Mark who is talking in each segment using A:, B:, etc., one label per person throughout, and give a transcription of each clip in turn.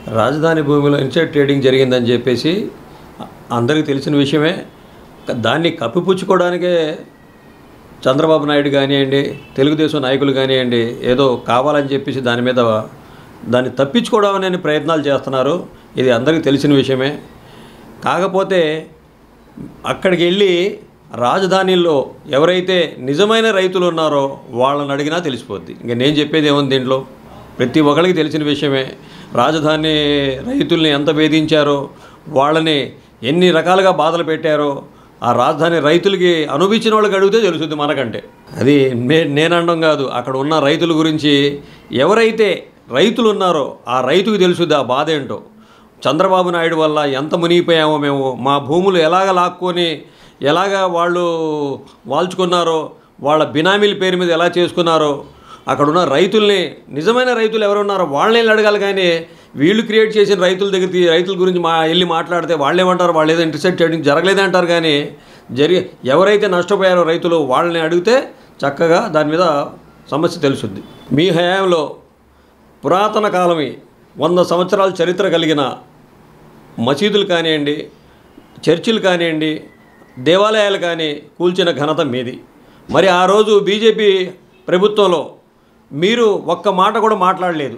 A: రాజధాని భూమిలో inside trading జరిగిందని చెప్పేసి అందరికీ తెలిసిన విషయమే దాన్ని కప్పిపుచ్చుకోవడానికే చంద్రబాబు నాయుడు కానివ్వండి తెలుగుదేశం నాయకులు కానివ్వండి ఏదో కావాలని చెప్పేసి దాని మీద దాన్ని తప్పించుకోవడం అనే ప్రయత్నాలు చేస్తున్నారు ఇది అందరికీ తెలిసిన విషయమే కాకపోతే అక్కడికి వెళ్ళి రాజధానిలో ఎవరైతే నిజమైన రైతులు ఉన్నారో వాళ్ళని అడిగినా తెలిసిపోద్ది ఇంకా నేను చెప్పేది ఏముంది దీంట్లో ప్రతి ఒక్కరికి తెలిసిన విషయమే రాజధాని రైతుల్ని ఎంత వేధించారో వాళ్ళని ఎన్ని రకాలుగా బాధలు పెట్టారో ఆ రాజధాని రైతులకి అనుభవించిన వాళ్ళకి అడిగితే తెలుస్తుంది మనకంటే అది నే నేను అనడం కాదు అక్కడ ఉన్న రైతుల గురించి ఎవరైతే రైతులు ఉన్నారో ఆ రైతుకు తెలుసుద్ది ఆ బాధ ఏంటో చంద్రబాబు నాయుడు వల్ల ఎంత మునిగిపోయామో మేము మా భూములు ఎలాగ లాక్కొని ఎలాగ వాళ్ళు వాల్చుకున్నారో వాళ్ళ బినామీల పేరు మీద ఎలా చేసుకున్నారో అక్కడ ఉన్న రైతుల్ని నిజమైన రైతులు ఎవరు ఉన్నారో వాళ్ళని అడగాలి కానీ వీళ్ళు క్రియేట్ చేసిన రైతుల దగ్గర తీ- రైతుల గురించి మా వెళ్ళి మాట్లాడితే వాళ్ళు ఏమంటారు వాళ్ళు ఏదో ఇంటర్సెప్ట్ చేయడం జరగలేదే అంటారు కానీ జరిగి ఎవరైతే నష్టపోయారో రైతులు వాళ్ళని అడిగితే చక్కగా దాని మీద సమస్య తెలుసుద్ది మీ హయాంలో పురాతన కాలమి వంద సంవత్సరాల చరిత్ర కలిగిన మసీదులు కానివ్వండి చర్చిలు కానివ్వండి దేవాలయాలు కానీ కూల్చిన ఘనత మీది మరి ఆ రోజు బీజేపీ ప్రభుత్వంలో మీరు ఒక్క మాట కూడా మాట్లాడలేదు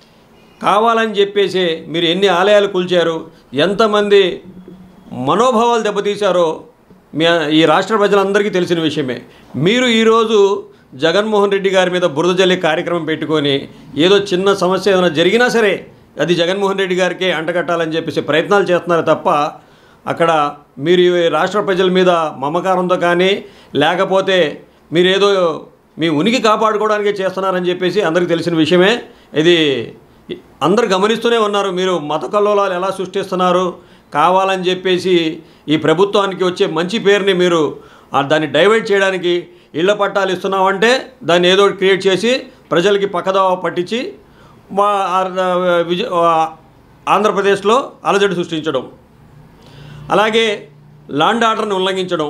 A: కావాలని చెప్పేసి మీరు ఎన్ని ఆలయాలు కూల్చారు ఎంతమంది మనోభావాలు దెబ్బతీశారో మీ ఈ రాష్ట్ర ప్రజలందరికీ తెలిసిన విషయమే మీరు ఈరోజు జగన్మోహన్ రెడ్డి గారి మీద బురద జల్లే కార్యక్రమం పెట్టుకొని ఏదో చిన్న సమస్య ఏదైనా జరిగినా సరే అది జగన్మోహన్ రెడ్డి గారికే అంటగట్టాలని చెప్పేసి ప్రయత్నాలు చేస్తున్నారు తప్ప అక్కడ మీరు ఈ రాష్ట్ర ప్రజల మీద మమకారంతో కానీ లేకపోతే మీరేదో మీ ఉనికి కాపాడుకోవడానికే చేస్తున్నారని చెప్పేసి అందరికీ తెలిసిన విషయమే ఇది అందరు గమనిస్తూనే ఉన్నారు మీరు మత కల్లోలాలు ఎలా సృష్టిస్తున్నారు కావాలని చెప్పేసి ఈ ప్రభుత్వానికి వచ్చే మంచి పేరుని మీరు ఆ దాన్ని డైవర్ట్ చేయడానికి ఇళ్ల పట్టాలు ఇస్తున్నామంటే దాన్ని ఏదో ఒకటి క్రియేట్ చేసి ప్రజలకి పక్కదోవ పట్టించి మా ఆ- విజయ ఆ- ఆంధ్రప్రదేశ్లో అలజడి సృష్టించడం అలాగే లాండ్ ఆర్డర్ని ఉల్లంఘించడం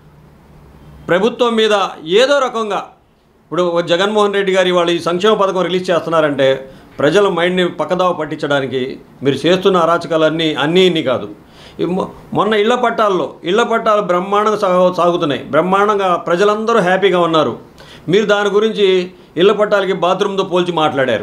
A: ప్రభుత్వం మీద ఏదో రకంగా ఇప్పుడు జగన్మోహన్ రెడ్డి గారి వాళ్ళు ఈ సంక్షేమ పథకం రిలీజ్ చేస్తున్నారంటే ప్రజల మైండ్ని పక్కదావ పట్టించడానికి మీరు చేస్తున్న అరాచకాలన్నీ అన్నీ ఇన్ని కాదు ఈ మొ- మొన్న ఇళ్ల పట్టాల్లో ఇళ్ల పట్టాలు బ్రహ్మాండంగా సాగు సాగుతున్నాయి బ్రహ్మాండంగా ప్రజలందరూ హ్యాపీగా ఉన్నారు మీరు దాని గురించి ఇళ్ల పట్టాలకి బాత్రూమ్తో పోల్చి మాట్లాడారు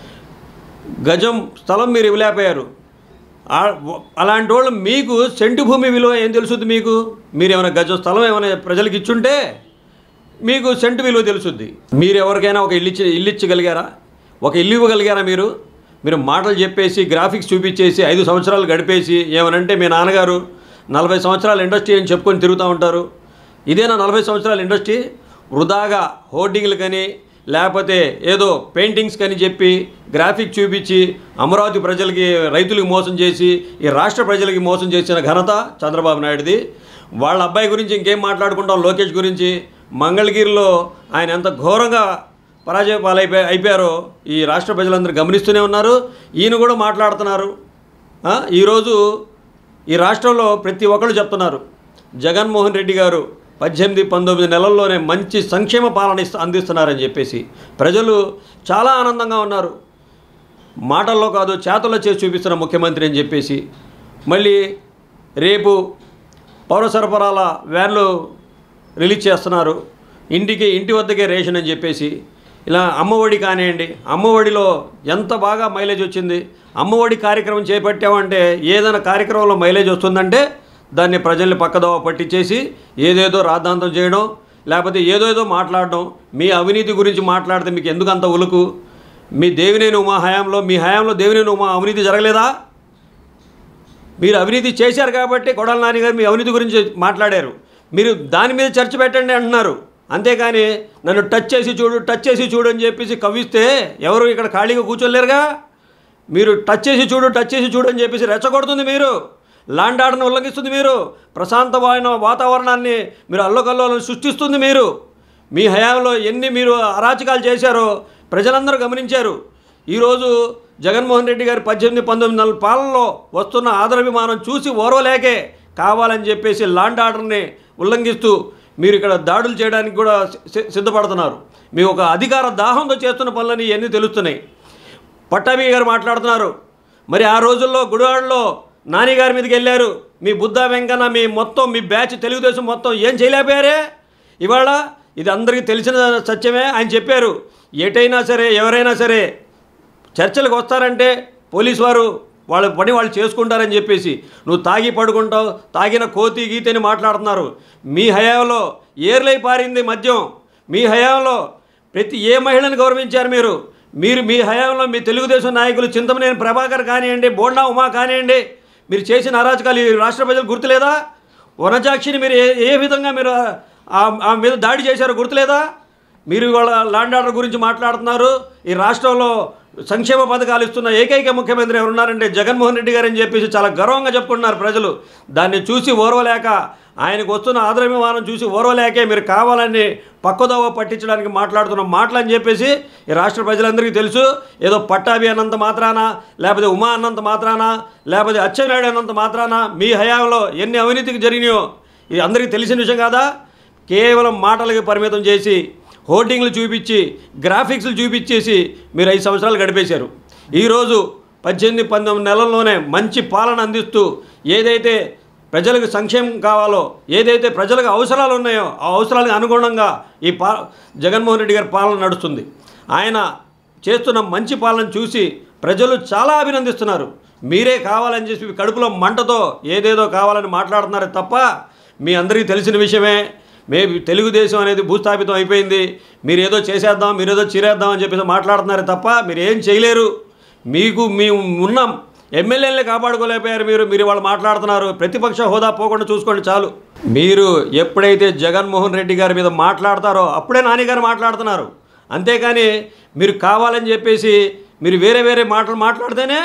A: గజం స్థలం మీరు ఇవ్వలేకపోయారు ఆ- అలాంటి వాళ్ళు మీకు సెంటు భూమి విలువ ఏం తెలుసుద్ది మీకు మీరు ఏమైనా గజం స్థలం ఏమైనా ప్రజలకు ఇచ్చుంటే మీకు సెంటు విలువ తెలుసుద్ది మీరు ఎవరికైనా ఒక ఇల్లు ఇచ్చి ఇల్లు ఇచ్చగలిగారా ఒక ఇల్లు ఇవ్వగలిగారా మీరు మీరు మాటలు చెప్పేసి గ్రాఫిక్స్ చూపించేసి ఐదు సంవత్సరాలు గడిపేసి ఏమనంటే మీ నాన్నగారు నలభై సంవత్సరాల ఇండస్ట్రీ అని చెప్పుకొని తిరుగుతూ ఉంటారు ఇదేనా నలభై సంవత్సరాల ఇండస్ట్రీ వృధాగా హోర్డింగ్లు కానీ లేకపోతే ఏదో పెయింటింగ్స్ కని చెప్పి గ్రాఫిక్ చూపించి అమరావతి ప్రజలకి రైతులకు మోసం చేసి ఈ రాష్ట్ర ప్రజలకి మోసం చేసిన ఘనత చంద్రబాబు నాయుడుది వాళ్ళ అబ్బాయి గురించి ఇంకేం మాట్లాడుకుంటాం లోకేష్ గురించి మంగళగిరిలో ఆయన ఎంత ఘోరంగా పరాజయ పాలైపోయి అయిపోయారో ఈ రాష్ట్ర ప్రజలందరూ గమనిస్తూనే ఉన్నారు ఈయన కూడా మాట్లాడుతున్నారు ఆ, ఈరోజు ఈ రాష్ట్రంలో ప్రతి ఒక్కళ్ళు చెప్తున్నారు జగన్మోహన్ రెడ్డి గారు పద్దెనిమిది పంతొమ్మిది నెలల్లోనే మంచి సంక్షేమ పాలన ఇస్త- అందిస్తున్నారని చెప్పేసి ప్రజలు చాలా ఆనందంగా ఉన్నారు మాటల్లో కాదు చేతల్లో చేసి చూపిస్తున్న ముఖ్యమంత్రి అని చెప్పేసి మళ్ళీ రేపు పౌర సరఫరాల వ్యాన్లు రిలీజ్ చేస్తున్నారు ఇంటికి ఇంటి వద్దకే రేషన్ అని చెప్పేసి ఇలా అమ్మఒడి కానివ్వండి అమ్మఒడిలో ఎంత బాగా మైలేజ్ వచ్చింది అమ్మఒడి కార్యక్రమం చేపట్టామంటే ఏదైనా కార్యక్రమంలో మైలేజ్ వస్తుందంటే దాన్ని ప్రజల్ని పక్కదోవ పట్టించేసి ఏదేదో రాద్ధాంతం చేయడం లేకపోతే ఏదేదో మాట్లాడడం మీ అవినీతి గురించి మాట్లాడితే మీకు ఎందుకు అంత ఉలుకు మీ దేవినేని ఉమా హయాంలో మీ హయాంలో దేవినేని ఉమా అవినీతి జరగలేదా మీరు అవినీతి చేశారు కాబట్టి కొడాల నాని గారు మీ అవినీతి గురించి మాట్లాడారు మీరు దాని మీద చర్చ పెట్టండి అంటున్నారు అంతేకాని నన్ను టచ్ చేసి చూడు టచ్ చేసి చూడు అని చెప్పేసి కవ్విస్తే ఎవరు ఇక్కడ ఖాళీగా కూర్చోలేరుగా మీరు టచ్ చేసి చూడు టచ్ చేసి చూడు అని చెప్పేసి రెచ్చగొడుతుంది మీరు లాండ్ ఆర్డర్ని ఉల్లంఘిస్తుంది మీరు ప్రశాంతమైన వాతావరణాన్ని మీరు అల్లకల్లోలను సృష్టిస్తుంది మీరు మీ హయాంలో ఎన్ని మీరు అరాచకాలు చేశారో ప్రజలందరూ గమనించారు ఈరోజు జగన్మోహన్ రెడ్డి గారి పద్దెనిమిది పంతొమ్మిది నెలల పాలనలో వస్తున్న ఆదరాభిమానం చూసి ఓర్వలేకే కావాలని చెప్పేసి లాండ్ ఆర్డర్ని ఉల్లంఘిస్తూ మీరు ఇక్కడ దాడులు చేయడానికి కూడా సి- సిద్ధపడుతున్నారు మీ ఒక అధికార దాహంతో చేస్తున్న పనులని ఇవన్నీ తెలుస్తున్నాయి పట్టాభి గారు మాట్లాడుతున్నారు మరి ఆ రోజుల్లో గుడివాడలో నానిగారి మీదకి వెళ్ళారు మీ బుద్ధ వెంకన్న మీ మొత్తం మీ బ్యాచ్ తెలుగుదేశం మొత్తం ఏం చేయలేకపోయారే ఇవాళ ఇది అందరికీ తెలిసిన సత్యమే ఆయన చెప్పారు ఎటైనా సరే ఎవరైనా సరే చర్చలకు వస్తారంటే పోలీసు వారు వాళ్ళ పని వాళ్ళు చేసుకుంటారని చెప్పేసి నువ్వు తాగి పడుకుంటావు తాగిన కోతి గీతని మాట్లాడుతున్నారు మీ హయాంలో ఏర్లై పారింది మద్యం మీ హయాంలో ప్రతి ఏ మహిళను గౌరవించారు మీరు మీరు మీ హయాంలో మీ తెలుగుదేశం నాయకులు చింతమనేని ప్రభాకర్ కానివ్వండి బోండా ఉమా కానివ్వండి మీరు చేసిన అరాచకాలు ఈ రాష్ట్ర ప్రజలు గుర్తులేదా వనజాక్షిని మీరు ఏ ఏ విధంగా మీరు ఆ- ఆ మీద దాడి చేశారో గుర్తులేదా మీరు ఇవాళ ల్యాండ్ ఆర్డర్ గురించి మాట్లాడుతున్నారు ఈ రాష్ట్రంలో సంక్షేమ పథకాలు ఇస్తున్న ఏకైక ముఖ్యమంత్రి ఎవరున్నారంటే జగన్మోహన్ రెడ్డి గారు అని చెప్పేసి చాలా గర్వంగా చెప్పుకుంటున్నారు ప్రజలు దాన్ని చూసి ఓర్వలేక ఆయనకు వస్తున్న ఆదరాభిమానం చూసి ఓర్వలేకే మీరు కావాలని పక్కదోవ పట్టించడానికి మాట్లాడుతున్న మాటలు అని చెప్పేసి ఈ రాష్ట్ర ప్రజలందరికీ తెలుసు ఏదో పట్టాభి అన్నంత మాత్రాన లేకపోతే ఉమా అన్నంత మాత్రాన లేకపోతే అచ్చెన్నాయుడు అన్నంత మాత్రాన మీ హయాంలో ఎన్ని అవినీతికి జరిగినాయో ఇది అందరికీ తెలిసిన విషయం కాదా కేవలం మాటలకి పరిమితం చేసి హోర్డింగ్లు చూపించి గ్రాఫిక్స్లు చూపించేసి మీరు ఐదు సంవత్సరాలు గడిపేశారు ఈరోజు పద్దెనిమిది పంతొమ్మిది నెలల్లోనే మంచి పాలన అందిస్తూ ఏదైతే ప్రజలకు సంక్షేమం కావాలో ఏదైతే ప్రజలకు అవసరాలు ఉన్నాయో ఆ అవసరాలకు అనుగుణంగా ఈ పా జగన్మోహన్ రెడ్డి గారి పాలన నడుస్తుంది ఆయన చేస్తున్న మంచి పాలన చూసి ప్రజలు చాలా అభినందిస్తున్నారు మీరే కావాలని చెప్పి కడుపులో మంటతో ఏదేదో కావాలని మాట్లాడుతున్నారే తప్ప మీ అందరికీ తెలిసిన విషయమే మే తెలుగుదేశం అనేది భూస్థాపితం అయిపోయింది మీరు ఏదో చేసేద్దాం మీరు ఏదో చిరేద్దాం అని చెప్పేసి మాట్లాడుతున్నారే తప్ప మీరు ఏం చేయలేరు మీకు మేము ఉన్నాం ఎమ్మెల్యేలని కాపాడుకోలేకపోయారు మీరు మీరు వాళ్ళు మాట్లాడుతున్నారు ప్రతిపక్ష హోదా పోకుండా చూసుకోండి చాలు మీరు ఎప్పుడైతే జగన్మోహన్ రెడ్డి గారి మీద మాట్లాడతారో అప్పుడే నానిగారు మాట్లాడుతున్నారు అంతేకాని మీరు కావాలని చెప్పేసి మీరు వేరే వేరే మాటలు మాట్లాడితేనే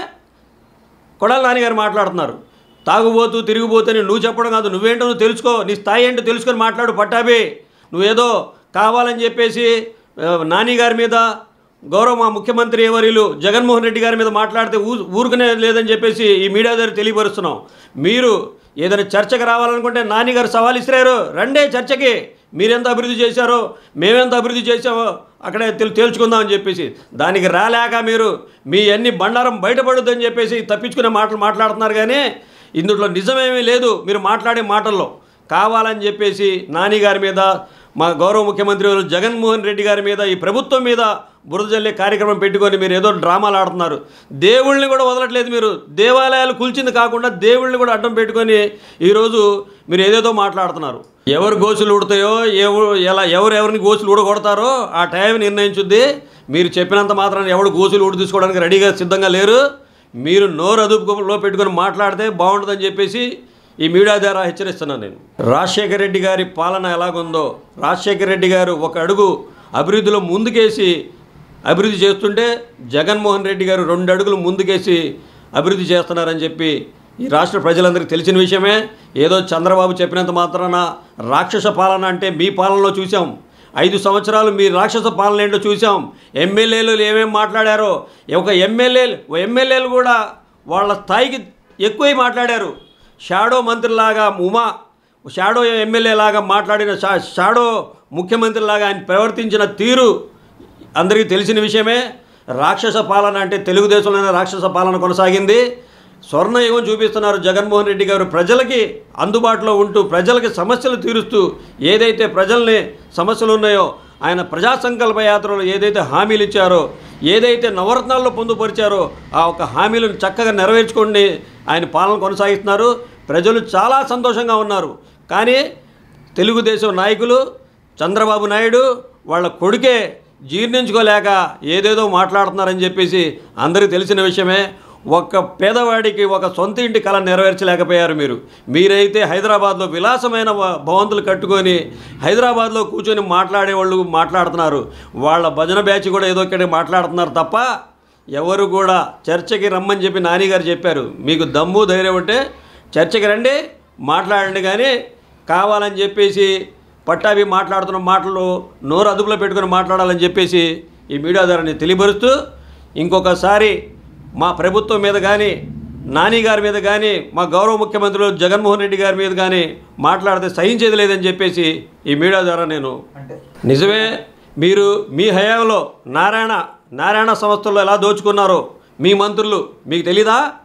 A: కొడాలి నాన్నగారు మాట్లాడుతున్నారు తాగుబోతూ తిరిగిపోతేనే నువ్వు చెప్పడం కాదు నువ్వేంటో నువ్వు తెలుసుకో నీ స్థాయి ఏంటో తెలుసుకొని మాట్లాడు పట్టాబి నువ్వేదో కావాలని చెప్పేసి ఆ, నాని గారి మీద గౌరవ మా ముఖ్యమంత్రి ఎవరిలు జగన్మోహన్ రెడ్డి గారి మీద మాట్లాడితే ఊ ఊరుకునే లేదని చెప్పేసి ఈ మీడియా దగ్గర తెలియపరుస్తున్నాం మీరు ఏదైనా చర్చకు రావాలనుకుంటే నాని గారు సవాల్ ఇసిరారు రండే చర్చకి మీరెంత అభివృద్ధి చేశారో మేమెంత అభివృద్ధి చేశామో అక్కడే తెలు తేల్చుకుందామని చెప్పేసి దానికి రాలేక మీరు మీ అన్ని బండారం బయటపడుద్దని చెప్పేసి తప్పించుకునే మాటలు మాట్లాడుతున్నారు కానీ ఇందులో నిజమేమీ లేదు మీరు మాట్లాడే మాటల్లో కావాలని చెప్పేసి నాని గారి మీద మా గౌరవ ముఖ్యమంత్రి వారు జగన్మోహన్ రెడ్డి గారి మీద ఈ ప్రభుత్వం మీద బురద జల్లే కార్యక్రమం పెట్టుకొని మీరు ఏదో డ్రామాలు ఆడుతున్నారు దేవుళ్ళని కూడా వదలట్లేదు మీరు దేవాలయాలు కూల్చింది కాకుండా దేవుళ్ళని కూడా అడ్డం పెట్టుకొని ఈరోజు మీరు ఏదేదో మాట్లాడుతున్నారు ఎవరు గోసులు ఉడతాయో ఎవరు ఎలా ఎవరు ఎవరిని గోసులు ఊడగొడతారో ఆ టైం నిర్ణయించుద్ది మీరు చెప్పినంత మాత్రాన ఎవడు గోసులు ఊడి తీసుకోవడానికి రెడీగా సిద్ధంగా లేరు మీరు నోరు అదుపులో పెట్టుకొని మాట్లాడితే బాగుంటుందని చెప్పేసి ఈ మీడియా ద్వారా హెచ్చరిస్తున్నాను నేను రాజశేఖర రెడ్డి గారి పాలన ఎలాగుందో రాజశేఖర రెడ్డి గారు ఒక అడుగు అభివృద్ధిలో ముందుకేసి అభివృద్ధి చేస్తుంటే జగన్మోహన్ రెడ్డి గారు రెండు అడుగులు ముందుకేసి అభివృద్ధి చేస్తున్నారని చెప్పి ఈ రాష్ట్ర ప్రజలందరికీ తెలిసిన విషయమే ఏదో చంద్రబాబు చెప్పినంత మాత్రాన రాక్షస పాలన అంటే మీ పాలనలో చూసాం ఐదు సంవత్సరాలు మీ రాక్షస పాలన ఏంటో చూసాం ఎమ్మెల్యేలు ఏమేమి మాట్లాడారో ఒక ఎమ్మెల్యేలు ఎమ్మెల్యేలు కూడా వాళ్ళ స్థాయికి ఎక్కువై మాట్లాడారు షాడో మంత్రిలాగా ఉమా షాడో ఎమ్మెల్యే లాగా మాట్లాడిన షా- షాడో ముఖ్యమంత్రి లాగా ఆయన ప్రవర్తించిన తీరు అందరికీ తెలిసిన విషయమే రాక్షస పాలన అంటే తెలుగుదేశంలోనే రాక్షస పాలన కొనసాగింది స్వర్ణయుగం చూపిస్తున్నారు జగన్మోహన్ రెడ్డి గారు ప్రజలకి అందుబాటులో ఉంటూ ప్రజలకి సమస్యలు తీరుస్తూ ఏదైతే ప్రజల్ని సమస్యలు ఉన్నాయో ఆయన ప్రజా సంకల్ప యాత్రలో ఏదైతే హామీలు ఇచ్చారో ఏదైతే నవరత్నాల్లో పొందుపరిచారో ఆ ఒక హామీలను చక్కగా నెరవేర్చుకోండి ఆయన పాలన కొనసాగిస్తున్నారు ప్రజలు చాలా సంతోషంగా ఉన్నారు కానీ తెలుగుదేశం నాయకులు చంద్రబాబు నాయుడు వాళ్ళ కొడుకే జీర్ణించుకోలేక ఏదేదో మాట్లాడుతున్నారని చెప్పేసి అందరికీ తెలిసిన విషయమే ఒక్క పేదవాడికి ఒక సొంత ఇంటి కళ నెరవేర్చలేకపోయారు మీరు మీరైతే హైదరాబాద్లో విలాసమైన వ- భవంతులు కట్టుకొని హైదరాబాద్లో కూర్చొని మాట్లాడేవాళ్ళు మాట్లాడుతున్నారు వాళ్ళ భజన బ్యాచ్ కూడా ఏదో ఇక్కడ మాట్లాడుతున్నారు తప్ప ఎవరు కూడా చర్చకి రమ్మని చెప్పి నానిగారు చెప్పారు మీకు దమ్ము ధైర్యం ఉంటే చర్చకి రండి మాట్లాడండి కానీ కావాలని చెప్పేసి పట్టాభి మాట్లాడుతున్న మాటలు నోరు అదుపులో పెట్టుకొని మాట్లాడాలని చెప్పేసి ఈ మీడియా ద్వారా నేను తెలియపరుస్తూ ఇంకొకసారి మా ప్రభుత్వం మీద కానీ నాని గారి మీద కానీ మా గౌరవ ముఖ్యమంత్రులు జగన్మోహన్ రెడ్డి గారి మీద కానీ మాట్లాడితే సహించేది లేదని చెప్పేసి ఈ మీడియా ద్వారా నేను
B: అంటే
A: నిజమే మీరు మీ హయాంలో నారాయణ నారాయణ సంస్థల్లో ఎలా దోచుకున్నారో మీ మంత్రులు మీకు తెలీదా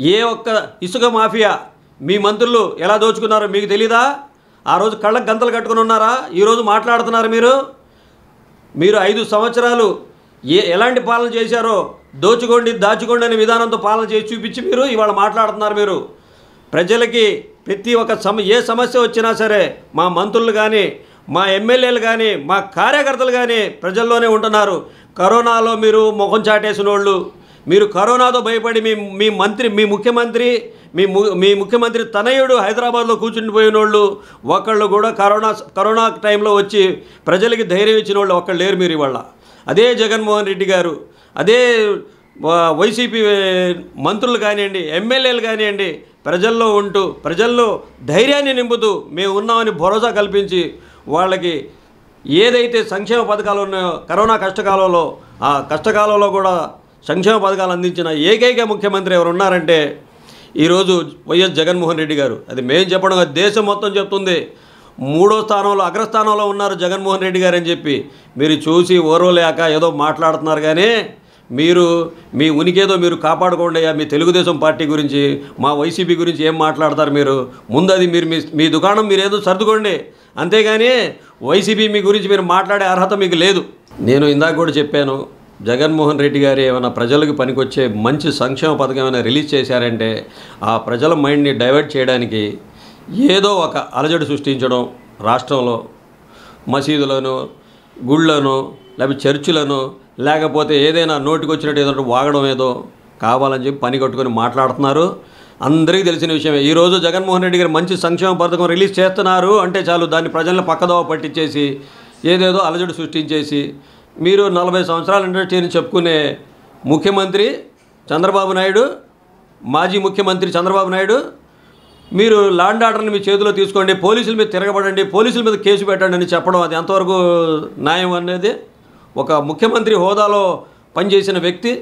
A: ఏ ఒక్క ఇసుక మాఫియా మీ మంత్రులు ఎలా దోచుకున్నారో మీకు తెలీదా ఆ రోజు కళ్ళకు గంతలు కట్టుకుని ఉన్నారా ఈరోజు మాట్లాడుతున్నారు మీరు మీరు ఐదు సంవత్సరాలు ఏ ఎలాంటి పాలన చేశారో దోచుకోండి దాచుకోండి అనే విధానంతో పాలన చేసి చూపించి మీరు ఇవాళ మాట్లాడుతున్నారు మీరు ప్రజలకి ప్రతి ఒక్క సమ ఏ సమస్య వచ్చినా సరే మా మంత్రులు కానీ మా ఎమ్మెల్యేలు కానీ మా కార్యకర్తలు కానీ ప్రజల్లోనే ఉంటున్నారు కరోనాలో మీరు ముఖం చాటేసిన వాళ్ళు మీరు కరోనాతో భయపడి మీ మీ మంత్రి మీ ముఖ్యమంత్రి మీ ము మీ ముఖ్యమంత్రి తనయుడు హైదరాబాద్లో కూర్చుని పోయిన వాళ్ళు ఒకళ్ళు కూడా కరోనా కరోనా టైంలో వచ్చి ప్రజలకి ధైర్యం ఇచ్చిన వాళ్ళు ఒక్కళ్ళు లేరు మీరు ఇవాళ అదే జగన్మోహన్ రెడ్డి గారు అదే వా- వైసీపీ మంత్రులు కానివ్వండి ఎమ్మెల్యేలు కానివ్వండి ప్రజల్లో ఉంటూ ప్రజల్లో ధైర్యాన్ని నింపుతూ మేము ఉన్నామని భరోసా కల్పించి వాళ్ళకి ఏదైతే సంక్షేమ పథకాలు ఉన్నాయో కరోనా కష్టకాలంలో ఆ కష్టకాలంలో కూడా సంక్షేమ పథకాలు అందించిన ఏకైక ముఖ్యమంత్రి ఎవరు ఉన్నారంటే ఈరోజు వైఎస్ జగన్మోహన్ రెడ్డి గారు అది మేము చెప్పడం కాదు, దేశం మొత్తం చెప్తుంది మూడో స్థానంలో అగ్రస్థానంలో ఉన్నారు జగన్మోహన్ రెడ్డి గారు అని చెప్పి మీరు చూసి ఓర్వలేక ఏదో మాట్లాడుతున్నారు కానీ మీరు మీ ఉనికేదో మీరు కాపాడుకోండి అయ్యా మీ తెలుగుదేశం పార్టీ గురించి మా వైసీపీ గురించి ఏం మాట్లాడతారు మీరు ముందు అది మీరు మీ మీ దుకాణం మీరు ఏదో సర్దుకోండి అంతేగాని వైసీపీ మీ గురించి మీరు మాట్లాడే అర్హత మీకు లేదు నేను ఇందాక కూడా చెప్పాను జగన్మోహన్ రెడ్డి గారు ఏమైనా ప్రజలకు పనికొచ్చే మంచి సంక్షేమ పథకం ఏమైనా రిలీజ్ చేశారంటే ఆ ప్రజల మైండ్ని డైవర్ట్ చేయడానికి ఏదో ఒక అలజడి సృష్టించడం రాష్ట్రంలో మసీదులను గుళ్ళను లేకపోతే చర్చిలను లేకపోతే ఏదైనా నోటికి వచ్చినట్టు ఏదో వాగడం ఏదో కావాలని చెప్పి పని కట్టుకొని మాట్లాడుతున్నారు అందరికీ తెలిసిన విషయమే ఈరోజు జగన్మోహన్ రెడ్డి గారు మంచి సంక్షేమ పథకం రిలీజ్ చేస్తున్నారు అంటే చాలు దాన్ని ప్రజలను పక్కదోవ పట్టించేసి ఏదేదో అలజడి సృష్టించేసి మీరు నలభై సంవత్సరాల ఇండస్ట్రీని చెప్పుకునే ముఖ్యమంత్రి చంద్రబాబు నాయుడు మాజీ ముఖ్యమంత్రి చంద్రబాబు నాయుడు మీరు లాండ్ ఆర్డర్ని మీ చేతిలో తీసుకోండి పోలీసుల మీద తిరగబడండి పోలీసుల మీద కేసు పెట్టండి అని చెప్పడం అది ఎంతవరకు న్యాయం అనేది ఒక ముఖ్యమంత్రి హోదాలో పనిచేసిన వ్యక్తి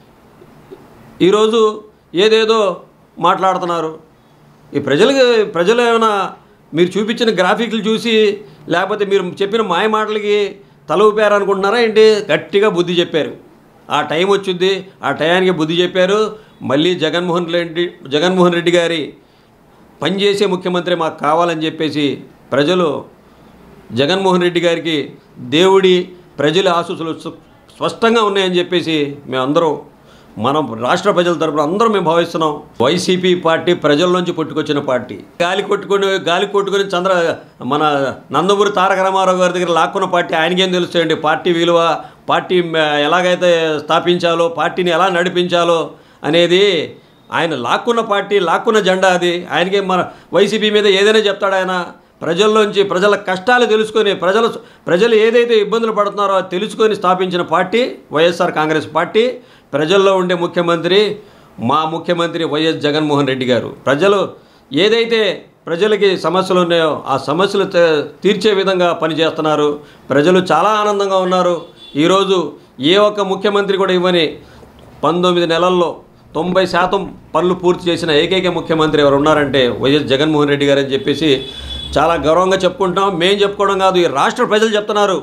A: ఈరోజు ఏదేదో మాట్లాడుతున్నారు ఈ ప్రజలకి ప్రజలు ఏమైనా మీరు చూపించిన గ్రాఫిక్లు చూసి లేకపోతే మీరు చెప్పిన మాయ మాటలకి తల ఊపారు అనుకుంటున్నారా ఏంటి గట్టిగా బుద్ధి చెప్పారు ఆ టైం వచ్చింది ఆ టయానికి బుద్ధి చెప్పారు మళ్ళీ జగన్మోహన్ రెడ్డి జగన్మోహన్ రెడ్డి గారి పనిచేసే ముఖ్యమంత్రి మాకు కావాలని చెప్పేసి ప్రజలు జగన్మోహన్ రెడ్డి గారికి దేవుడి ప్రజల ఆశీస్సులు సు- స్పష్టంగా ఉన్నాయని చెప్పేసి మేమందరం మనం రాష్ట్ర ప్రజల తరపున అందరం మేము భావిస్తున్నాం వైసీపీ పార్టీ ప్రజల నుంచి పుట్టుకొచ్చిన పార్టీ గాలి కొట్టుకొని గాలి కొట్టుకొని చంద్ర మన నందమూరి తారక రామారావు గారి దగ్గర లాక్కున్న పార్టీ ఆయనకేం తెలుస్తాయండి పార్టీ విలువ పార్టీ మ- ఎలాగైతే స్థాపించాలో పార్టీని ఎలా నడిపించాలో అనేది ఆయన లాక్కున్న పార్టీ లాక్కున్న జెండా అది ఆయనకి మన వైసీపీ మీద ఏదైనా చెప్తాడు ఆయన ప్రజల్లోంచి ప్రజల కష్టాలు తెలుసుకొని ప్రజల ప్రజలు ఏదైతే ఇబ్బందులు పడుతున్నారో అది తెలుసుకొని స్థాపించిన పార్టీ వైఎస్ఆర్ కాంగ్రెస్ పార్టీ ప్రజల్లో ఉండే ముఖ్యమంత్రి మా ముఖ్యమంత్రి వైఎస్ జగన్మోహన్ రెడ్డి గారు ప్రజలు ఏదైతే ప్రజలకి సమస్యలు ఉన్నాయో ఆ సమస్యలు తే- తీర్చే విధంగా పనిచేస్తున్నారు ప్రజలు చాలా ఆనందంగా ఉన్నారు ఈరోజు ఏ ఒక్క ముఖ్యమంత్రి కూడా ఇవ్వని పంతొమ్మిది నెలల్లో తొంభై శాతం పనులు పూర్తి చేసిన ఏకైక ముఖ్యమంత్రి ఎవరు ఉన్నారంటే వైఎస్ జగన్మోహన్ రెడ్డి గారు అని చెప్పేసి చాలా గౌరవంగా చెప్పుకుంటాం మేం చెప్పుకోవడం కాదు ఈ రాష్ట్ర ప్రజలు చెప్తున్నారు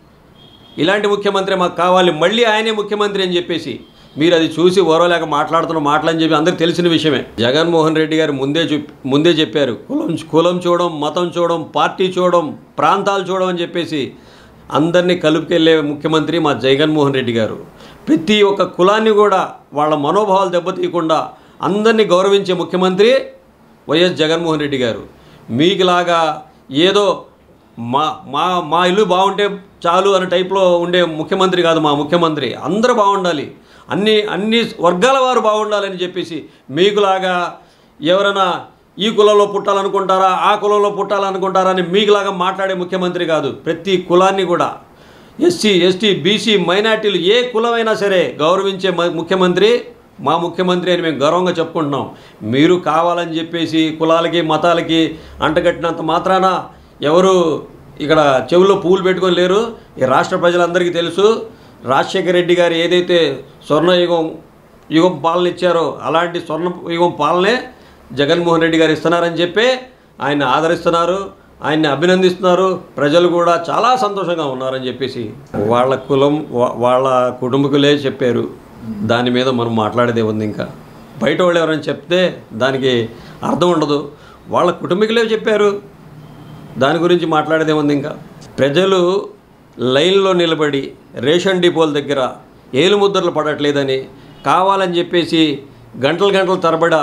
A: ఇలాంటి ముఖ్యమంత్రి మాకు కావాలి మళ్ళీ ఆయనే ముఖ్యమంత్రి అని చెప్పేసి మీరు అది చూసి ఓరవలేక మాట్లాడుతున్న మాటలని చెప్పి అందరికి తెలిసిన విషయమే జగన్మోహన్ రెడ్డి గారు ముందే చూప్ ముందే చెప్పారు కులం కులం చూడడం మతం చూడడం పార్టీ చూడడం ప్రాంతాలు చూడడం అని చెప్పేసి అందరినీ కలుపుకెళ్ళే ముఖ్యమంత్రి మా జగన్మోహన్ రెడ్డి గారు ప్రతి ఒక్క కులాన్ని కూడా వాళ్ళ మనోభావాలు దెబ్బతీయకుండా అందరినీ గౌరవించే ముఖ్యమంత్రి వైఎస్ జగన్మోహన్ రెడ్డి గారు మీకులాగా ఏదో మా మా మా ఇల్లు బాగుంటే చాలు అనే టైప్లో ఉండే ముఖ్యమంత్రి కాదు మా ముఖ్యమంత్రి అందరూ బాగుండాలి అన్ని అన్ని వర్గాల వారు బాగుండాలని చెప్పేసి మీకులాగా ఎవరైనా ఈ కులంలో పుట్టాలనుకుంటారా ఆ కులంలో పుట్టాలనుకుంటారా అని మీకులాగా మాట్లాడే ముఖ్యమంత్రి కాదు ప్రతి కులాన్ని కూడా ఎస్సీ ఎస్టీ బీసీ మైనార్టీలు ఏ కులమైనా సరే గౌరవించే మ- ముఖ్యమంత్రి మా ముఖ్యమంత్రి అని మేము గర్వంగా చెప్పుకుంటున్నాం మీరు కావాలని చెప్పేసి కులాలకి మతాలకి అంటగట్టినంత మాత్రాన ఎవరు ఇక్కడ చెవుల్లో పువ్వులు పెట్టుకొని లేరు ఈ రాష్ట్ర ప్రజలందరికీ తెలుసు రాజశేఖర రెడ్డి గారు ఏదైతే స్వర్ణయుగం యుగం పాలన ఇచ్చారో అలాంటి స్వర్ణ యుగం పాలనే జగన్మోహన్ రెడ్డి గారు ఇస్తున్నారని చెప్పి ఆయన ఆదరిస్తున్నారు ఆయన్ని అభినందిస్తున్నారు ప్రజలు కూడా చాలా సంతోషంగా ఉన్నారని చెప్పేసి వాళ్ళ కులం వా- వాళ్ళ కుటుంబకులే చెప్పారు దాని మీద మనం మాట్లాడేదే ఉంది ఇంకా బయట వాళ్ళు ఎవరైనా చెప్తే దానికి అర్థం ఉండదు వాళ్ళ కుటుంబీకులే చెప్పారు దాని గురించి మాట్లాడేదే ఉంది ఇంకా ప్రజలు లైన్లో నిలబడి రేషన్ డిపోల దగ్గర ఏలు ముద్రలు పడట్లేదని కావాలని చెప్పేసి గంటలు గంటలు తరబడ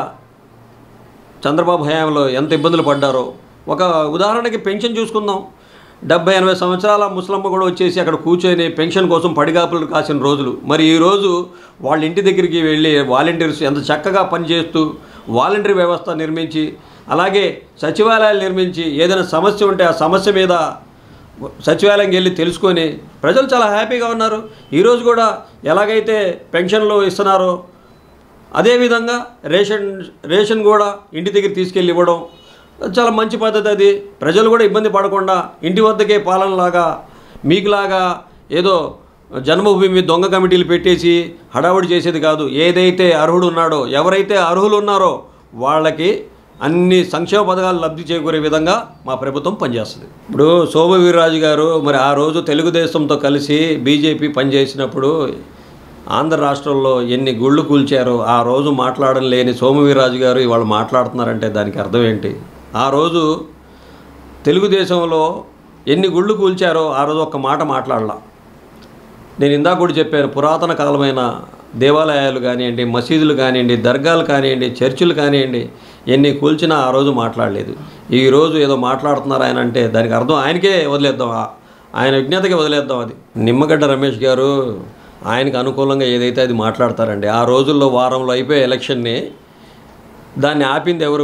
A: చంద్రబాబు హయాంలో ఎంత ఇబ్బందులు పడ్డారో ఒక ఉదాహరణకి పెన్షన్ చూసుకుందాం డెబ్బై ఎనభై సంవత్సరాల ముసలమ్మ కూడా వచ్చేసి అక్కడ కూర్చొని పెన్షన్ కోసం పడిగాపులు కాసిన రోజులు మరి ఈరోజు వాళ్ళ ఇంటి దగ్గరికి వెళ్ళి వాలంటీర్స్ ఎంత చక్కగా పనిచేస్తూ వాలంటీర్ వ్యవస్థ నిర్మించి అలాగే సచివాలయాలు నిర్మించి ఏదైనా సమస్య ఉంటే ఆ సమస్య మీద సచివాలయంకి వెళ్ళి తెలుసుకొని ప్రజలు చాలా హ్యాపీగా ఉన్నారు ఈరోజు కూడా ఎలాగైతే పెన్షన్లు ఇస్తున్నారో అదేవిధంగా రేషన్ రేషన్ కూడా ఇంటి దగ్గర తీసుకెళ్ళి ఇవ్వడం చాలా మంచి పద్ధతి అది ప్రజలు కూడా ఇబ్బంది పడకుండా ఇంటి వద్దకే పాలనలాగా మీకులాగా ఏదో జన్మభూమి దొంగ కమిటీలు పెట్టేసి హడావుడి చేసేది కాదు ఏదైతే అర్హుడు ఉన్నాడో ఎవరైతే అర్హులు ఉన్నారో వాళ్ళకి అన్ని సంక్షేమ పథకాలు లబ్ధి చేకూరే విధంగా మా ప్రభుత్వం పనిచేస్తుంది ఇప్పుడు శోభ వీర్రాజు గారు మరి ఆ రోజు తెలుగుదేశంతో కలిసి బీజేపీ పనిచేసినప్పుడు ఆంధ్ర రాష్ట్రంలో ఎన్ని గుళ్ళు కూల్చారో ఆ రోజు మాట్లాడడం లేని సోమవీర్రాజు గారు ఇవాళ మాట్లాడుతున్నారంటే దానికి అర్థం ఏంటి ఆ రోజు తెలుగుదేశంలో ఎన్ని గుళ్ళు కూల్చారో ఆ రోజు ఒక్క మాట మాట్లాడలా నేను ఇందాక కూడా చెప్పాను పురాతన కాలమైన దేవాలయాలు కానివ్వండి మసీదులు కానివ్వండి దర్గాలు కానివ్వండి చర్చిలు కానివ్వండి ఎన్ని కూల్చినా ఆ రోజు మాట్లాడలేదు ఈ రోజు ఏదో మాట్లాడుతున్నారు ఆయన అంటే దానికి అర్థం ఆయనకే వదిలేద్దాం ఆ- ఆయన విజ్ఞతకే వదిలేద్దాం అది నిమ్మగడ్డ రమేష్ గారు ఆయనకు అనుకూలంగా ఏదైతే అది మాట్లాడతారండి ఆ రోజుల్లో వారంలో అయిపోయే ఎలక్షన్ని దాన్ని ఆపింది ఎవరు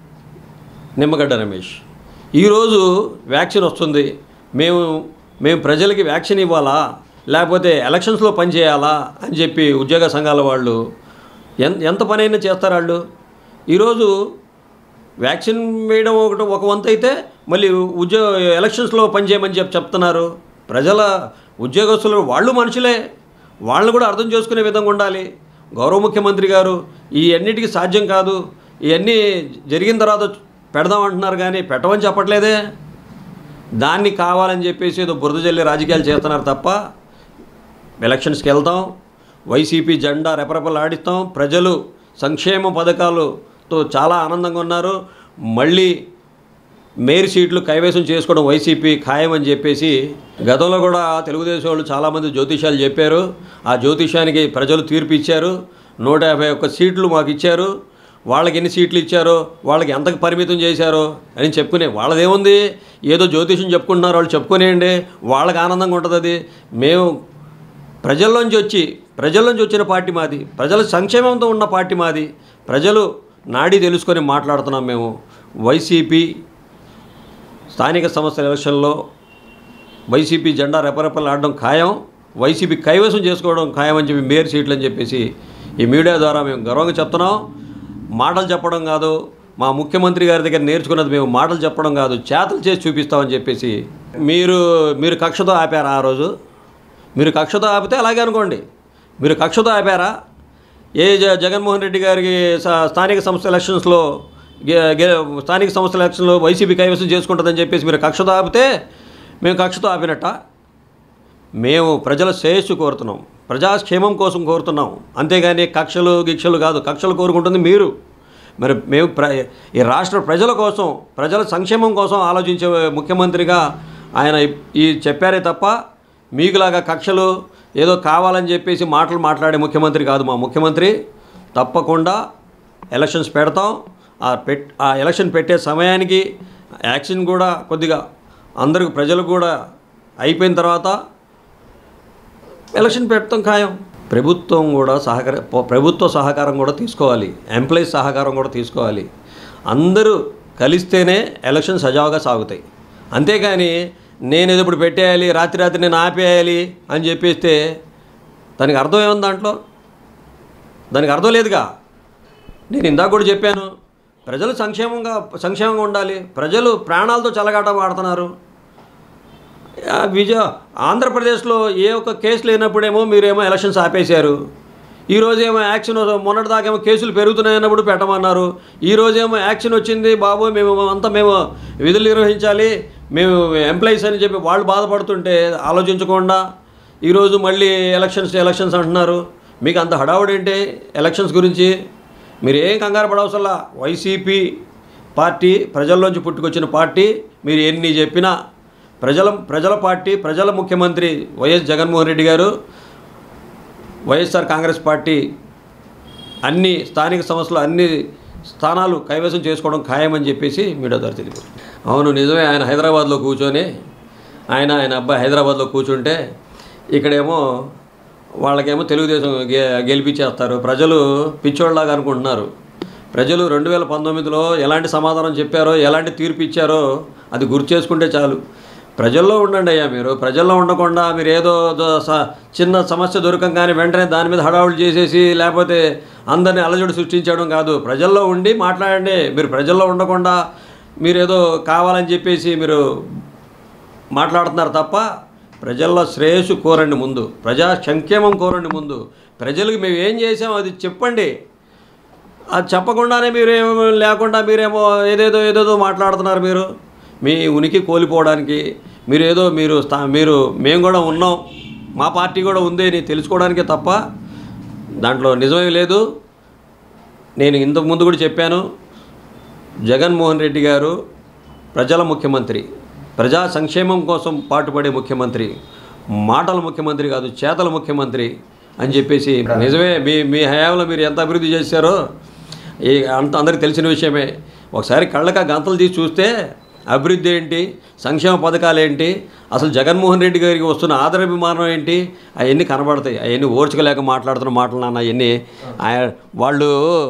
A: నిమ్మగడ్డ రమేష్ ఈరోజు వ్యాక్సిన్ వస్తుంది మేము మేము ప్రజలకి వ్యాక్సిన్ ఇవ్వాలా లేకపోతే ఎలక్షన్స్లో పనిచేయాలా అని చెప్పి ఉద్యోగ సంఘాల వాళ్ళు ఎంత ఎంత పని అయినా చేస్తారు వాళ్ళు ఈరోజు వ్యాక్సిన్ వేయడం ఒకటి ఒక వంతు అయితే మళ్ళీ ఉద్యోగ ఎలక్షన్స్లో పనిచేయమని చెప్పి చెప్తున్నారు ప్రజల ఉద్యోగస్తులు వాళ్ళు మనుషులే వాళ్ళని కూడా అర్థం చేసుకునే విధంగా ఉండాలి గౌరవ ముఖ్యమంత్రి గారు ఈ అన్నిటికీ సాధ్యం కాదు ఇవన్నీ జరిగిన తర్వాత పెడదామంటున్నారు కానీ పెట్టమని చెప్పట్లేదే దాన్ని కావాలని చెప్పేసి ఏదో బురద జల్లి రాజకీయాలు చేస్తున్నారు తప్ప ఎలక్షన్స్కి వెళ్తాం వైసీపీ జెండా రెపరెపలాడిస్తాం ప్రజలు సంక్షేమ పథకాలతో చాలా ఆనందంగా ఉన్నారు మళ్ళీ మేయర్ సీట్లు కైవసం చేసుకోవడం వైసీపీ ఖాయం అని చెప్పేసి గతంలో కూడా తెలుగుదేశం వాళ్ళు చాలామంది జ్యోతిషాలు చెప్పారు ఆ జ్యోతిషానికి ప్రజలు తీర్పు ఇచ్చారు నూట యాభై ఒక్క సీట్లు మాకు ఇచ్చారు వాళ్ళకి ఎన్ని సీట్లు ఇచ్చారో వాళ్ళకి ఎంతకు పరిమితం చేశారో అని చెప్పుకునే వాళ్ళదేముంది ఏదో జ్యోతిషం చెప్పుకుంటున్నారు వాళ్ళు చెప్పుకునేయండి వాళ్ళకి ఆనందంగా ఉంటుంది అది మేము ప్రజల్లోంచి వచ్చి ప్రజల్లోంచి వచ్చిన పార్టీ మాది ప్రజల సంక్షేమంతో ఉన్న పార్టీ మాది ప్రజలు నాడి తెలుసుకొని మాట్లాడుతున్నాం మేము వైసీపీ స్థానిక సంస్థల ఎలక్షన్లో వైసీపీ జెండా రెపరెపలాడడం ఖాయం వైసీపీ కైవసం చేసుకోవడం ఖాయం అని చెప్పి మేయర్ సీట్లు అని చెప్పేసి ఈ మీడియా ద్వారా మేము గర్వంగా చెప్తున్నాం మాటలు చెప్పడం కాదు మా ముఖ్యమంత్రి గారి దగ్గర నేర్చుకున్నది మేము మాటలు చెప్పడం కాదు చేతలు చేసి చూపిస్తామని చెప్పేసి మీరు మీరు కక్షతో ఆపారా ఆ రోజు మీరు కక్షతో ఆపితే అలాగే అనుకోండి మీరు కక్షతో ఆపారా ఏ జ- జగన్మోహన్ రెడ్డి గారికి స- స్థానిక సంస్థ ఎలక్షన్స్లో గే- గే- స్థానిక సంస్థల ఎలక్షన్లో వైసీపీ కైవసం చేసుకుంటుందని చెప్పేసి మీరు కక్షతో ఆపితే మేము కక్షతో ఆపినట్ట మేము ప్రజల శ్రేయస్సు కోరుతున్నాం ప్రజాక్షేమం కోసం కోరుతున్నాం అంతేగాని కక్షలు గిక్షలు కాదు కక్షలు కోరుకుంటుంది మీరు మరి మేము ప్ర ఈ రాష్ట్ర ప్రజల కోసం ప్రజల సంక్షేమం కోసం ఆలోచించే ముఖ్యమంత్రిగా ఆయన ఈ చెప్పారే తప్ప మీకులాగా కక్షలు ఏదో కావాలని చెప్పేసి మాటలు మాట్లాడే ముఖ్యమంత్రి కాదు మా ముఖ్యమంత్రి తప్పకుండా ఎలక్షన్స్ పెడతాం ఆ పెట్ ఆ ఎలక్షన్ పెట్టే సమయానికి యాక్షన్ కూడా కొద్దిగా అందరికి ప్రజలు కూడా అయిపోయిన తర్వాత ఎలక్షన్ పెట్టడం ఖాయం ప్రభుత్వం కూడా సహకార ప- ప్రభుత్వ సహకారం కూడా తీసుకోవాలి ఎంప్లాయీస్ సహకారం కూడా తీసుకోవాలి అందరూ కలిస్తేనే ఎలక్షన్ సజావుగా సాగుతాయి అంతేగాని నేను ఏదో ఇప్పుడు పెట్టేయాలి రాత్రి రాత్రి నేను ఆపేయాలి అని చెప్పేస్తే దానికి అర్థం ఏముంది దాంట్లో దానికి అర్థం లేదుగా నేను ఇందాక కూడా చెప్పాను ప్రజలు సంక్షేమంగా సంక్షేమంగా ఉండాలి ప్రజలు ప్రాణాలతో చెలగాటం ఆడుతున్నారు ఆ విజయ ఆంధ్రప్రదేశ్లో ఏ ఒక్క కేసు లేనప్పుడేమో మీరేమో ఎలక్షన్స్ ఆపేశారు ఈ రోజేమో యాక్షన్ మొన్నటిదాకేమో కేసులు పెరుగుతున్నాయన్నప్పుడు పెట్టమన్నారు ఈ రోజేమో యాక్షన్ వచ్చింది బాబు మేము అంతా మేము విధులు నిర్వహించాలి మేము ఎంప్లాయీస్ అని చెప్పి వాళ్ళు బాధపడుతుంటే ఆలోచించకుండా ఈరోజు మళ్ళీ ఎలక్షన్స్ ఎలక్షన్స్ అంటున్నారు మీకు అంత హడావుడి ఏంటి ఎలక్షన్స్ గురించి మీరు ఏం కంగారు పడవసల్లా వైసీపీ పార్టీ ప్రజల్లోంచి పుట్టుకొచ్చిన పార్టీ మీరు ఎన్ని చెప్పినా ప్రజల ప్రజల పార్టీ ప్రజల ముఖ్యమంత్రి వైఎస్ జగన్మోహన్ రెడ్డి గారు వైఎస్ఆర్ కాంగ్రెస్ పార్టీ అన్ని స్థానిక సంస్థలు అన్ని స్థానాలు కైవసం చేసుకోవడం ఖాయమని చెప్పేసి మీడియా ద్వారా తెలియదు అవును నిజమే ఆయన హైదరాబాద్లో కూర్చొని ఆయన ఆయన అబ్బాయి హైదరాబాద్లో కూర్చుంటే ఇక్కడేమో వాళ్ళకేమో తెలుగుదేశం గె గెలిపించేస్తారు ప్రజలు పిచ్చోళ్ళలాగా అనుకుంటున్నారు ప్రజలు రెండు వేల పంతొమ్మిదిలో ఎలాంటి సమాధానం చెప్పారో ఎలాంటి తీర్పు ఇచ్చారో అది గుర్తు చేసుకుంటే చాలు ప్రజల్లో ఉండండి అయ్యా మీరు ప్రజల్లో ఉండకుండా మీరు ఏదో దో- స- చిన్న సమస్య దొరకంగానే వెంటనే దాని మీద హడావులు చేసేసి లేకపోతే అందరినీ అలజడి సృష్టించడం కాదు ప్రజల్లో ఉండి మాట్లాడండి మీరు ప్రజల్లో ఉండకుండా మీరు ఏదో కావాలని చెప్పేసి మీరు మాట్లాడుతున్నారు తప్ప ప్రజల్లో శ్రేయస్సు కోరండి ముందు ప్రజా సంక్షేమం కోరండి ముందు ప్రజలకు మేము ఏం చేసాం అది చెప్పండి అది చెప్పకుండానే మీరేమో లేకుండా మీరేమో ఏదేదో ఏదేదో మాట్లాడుతున్నారు మీరు మీ ఉనికి కోల్పోవడానికి మీరు ఏదో మీరు స్థా- మీరు మేము కూడా ఉన్నాం మా పార్టీ కూడా ఉంది అని తెలుసుకోవడానికే తప్ప దాంట్లో నిజమే లేదు నేను ఇంతకు ముందు కూడా చెప్పాను జగన్మోహన్ రెడ్డి గారు ప్రజల ముఖ్యమంత్రి ప్రజా సంక్షేమం కోసం పాటుపడే ముఖ్యమంత్రి మాటల ముఖ్యమంత్రి కాదు చేతల ముఖ్యమంత్రి అని చెప్పేసి నిజమే మీ మీ హయాంలో మీరు ఎంత అభివృద్ధి చేశారో ఈ అంత అందరికీ తెలిసిన విషయమే ఒకసారి కళ్ళక గంతలు తీసి చూస్తే అభివృద్ధి ఏంటి సంక్షేమ పథకాలు ఏంటి అసలు జగన్మోహన్ రెడ్డి గారికి వస్తున్న ఆదరాభిమానం ఏంటి అవన్నీ కనబడతాయి అవన్నీ ఓర్చుకోలేక మాట్లాడుతున్న మాటలు నాన్న అవన్నీ ఆయన వాళ్ళు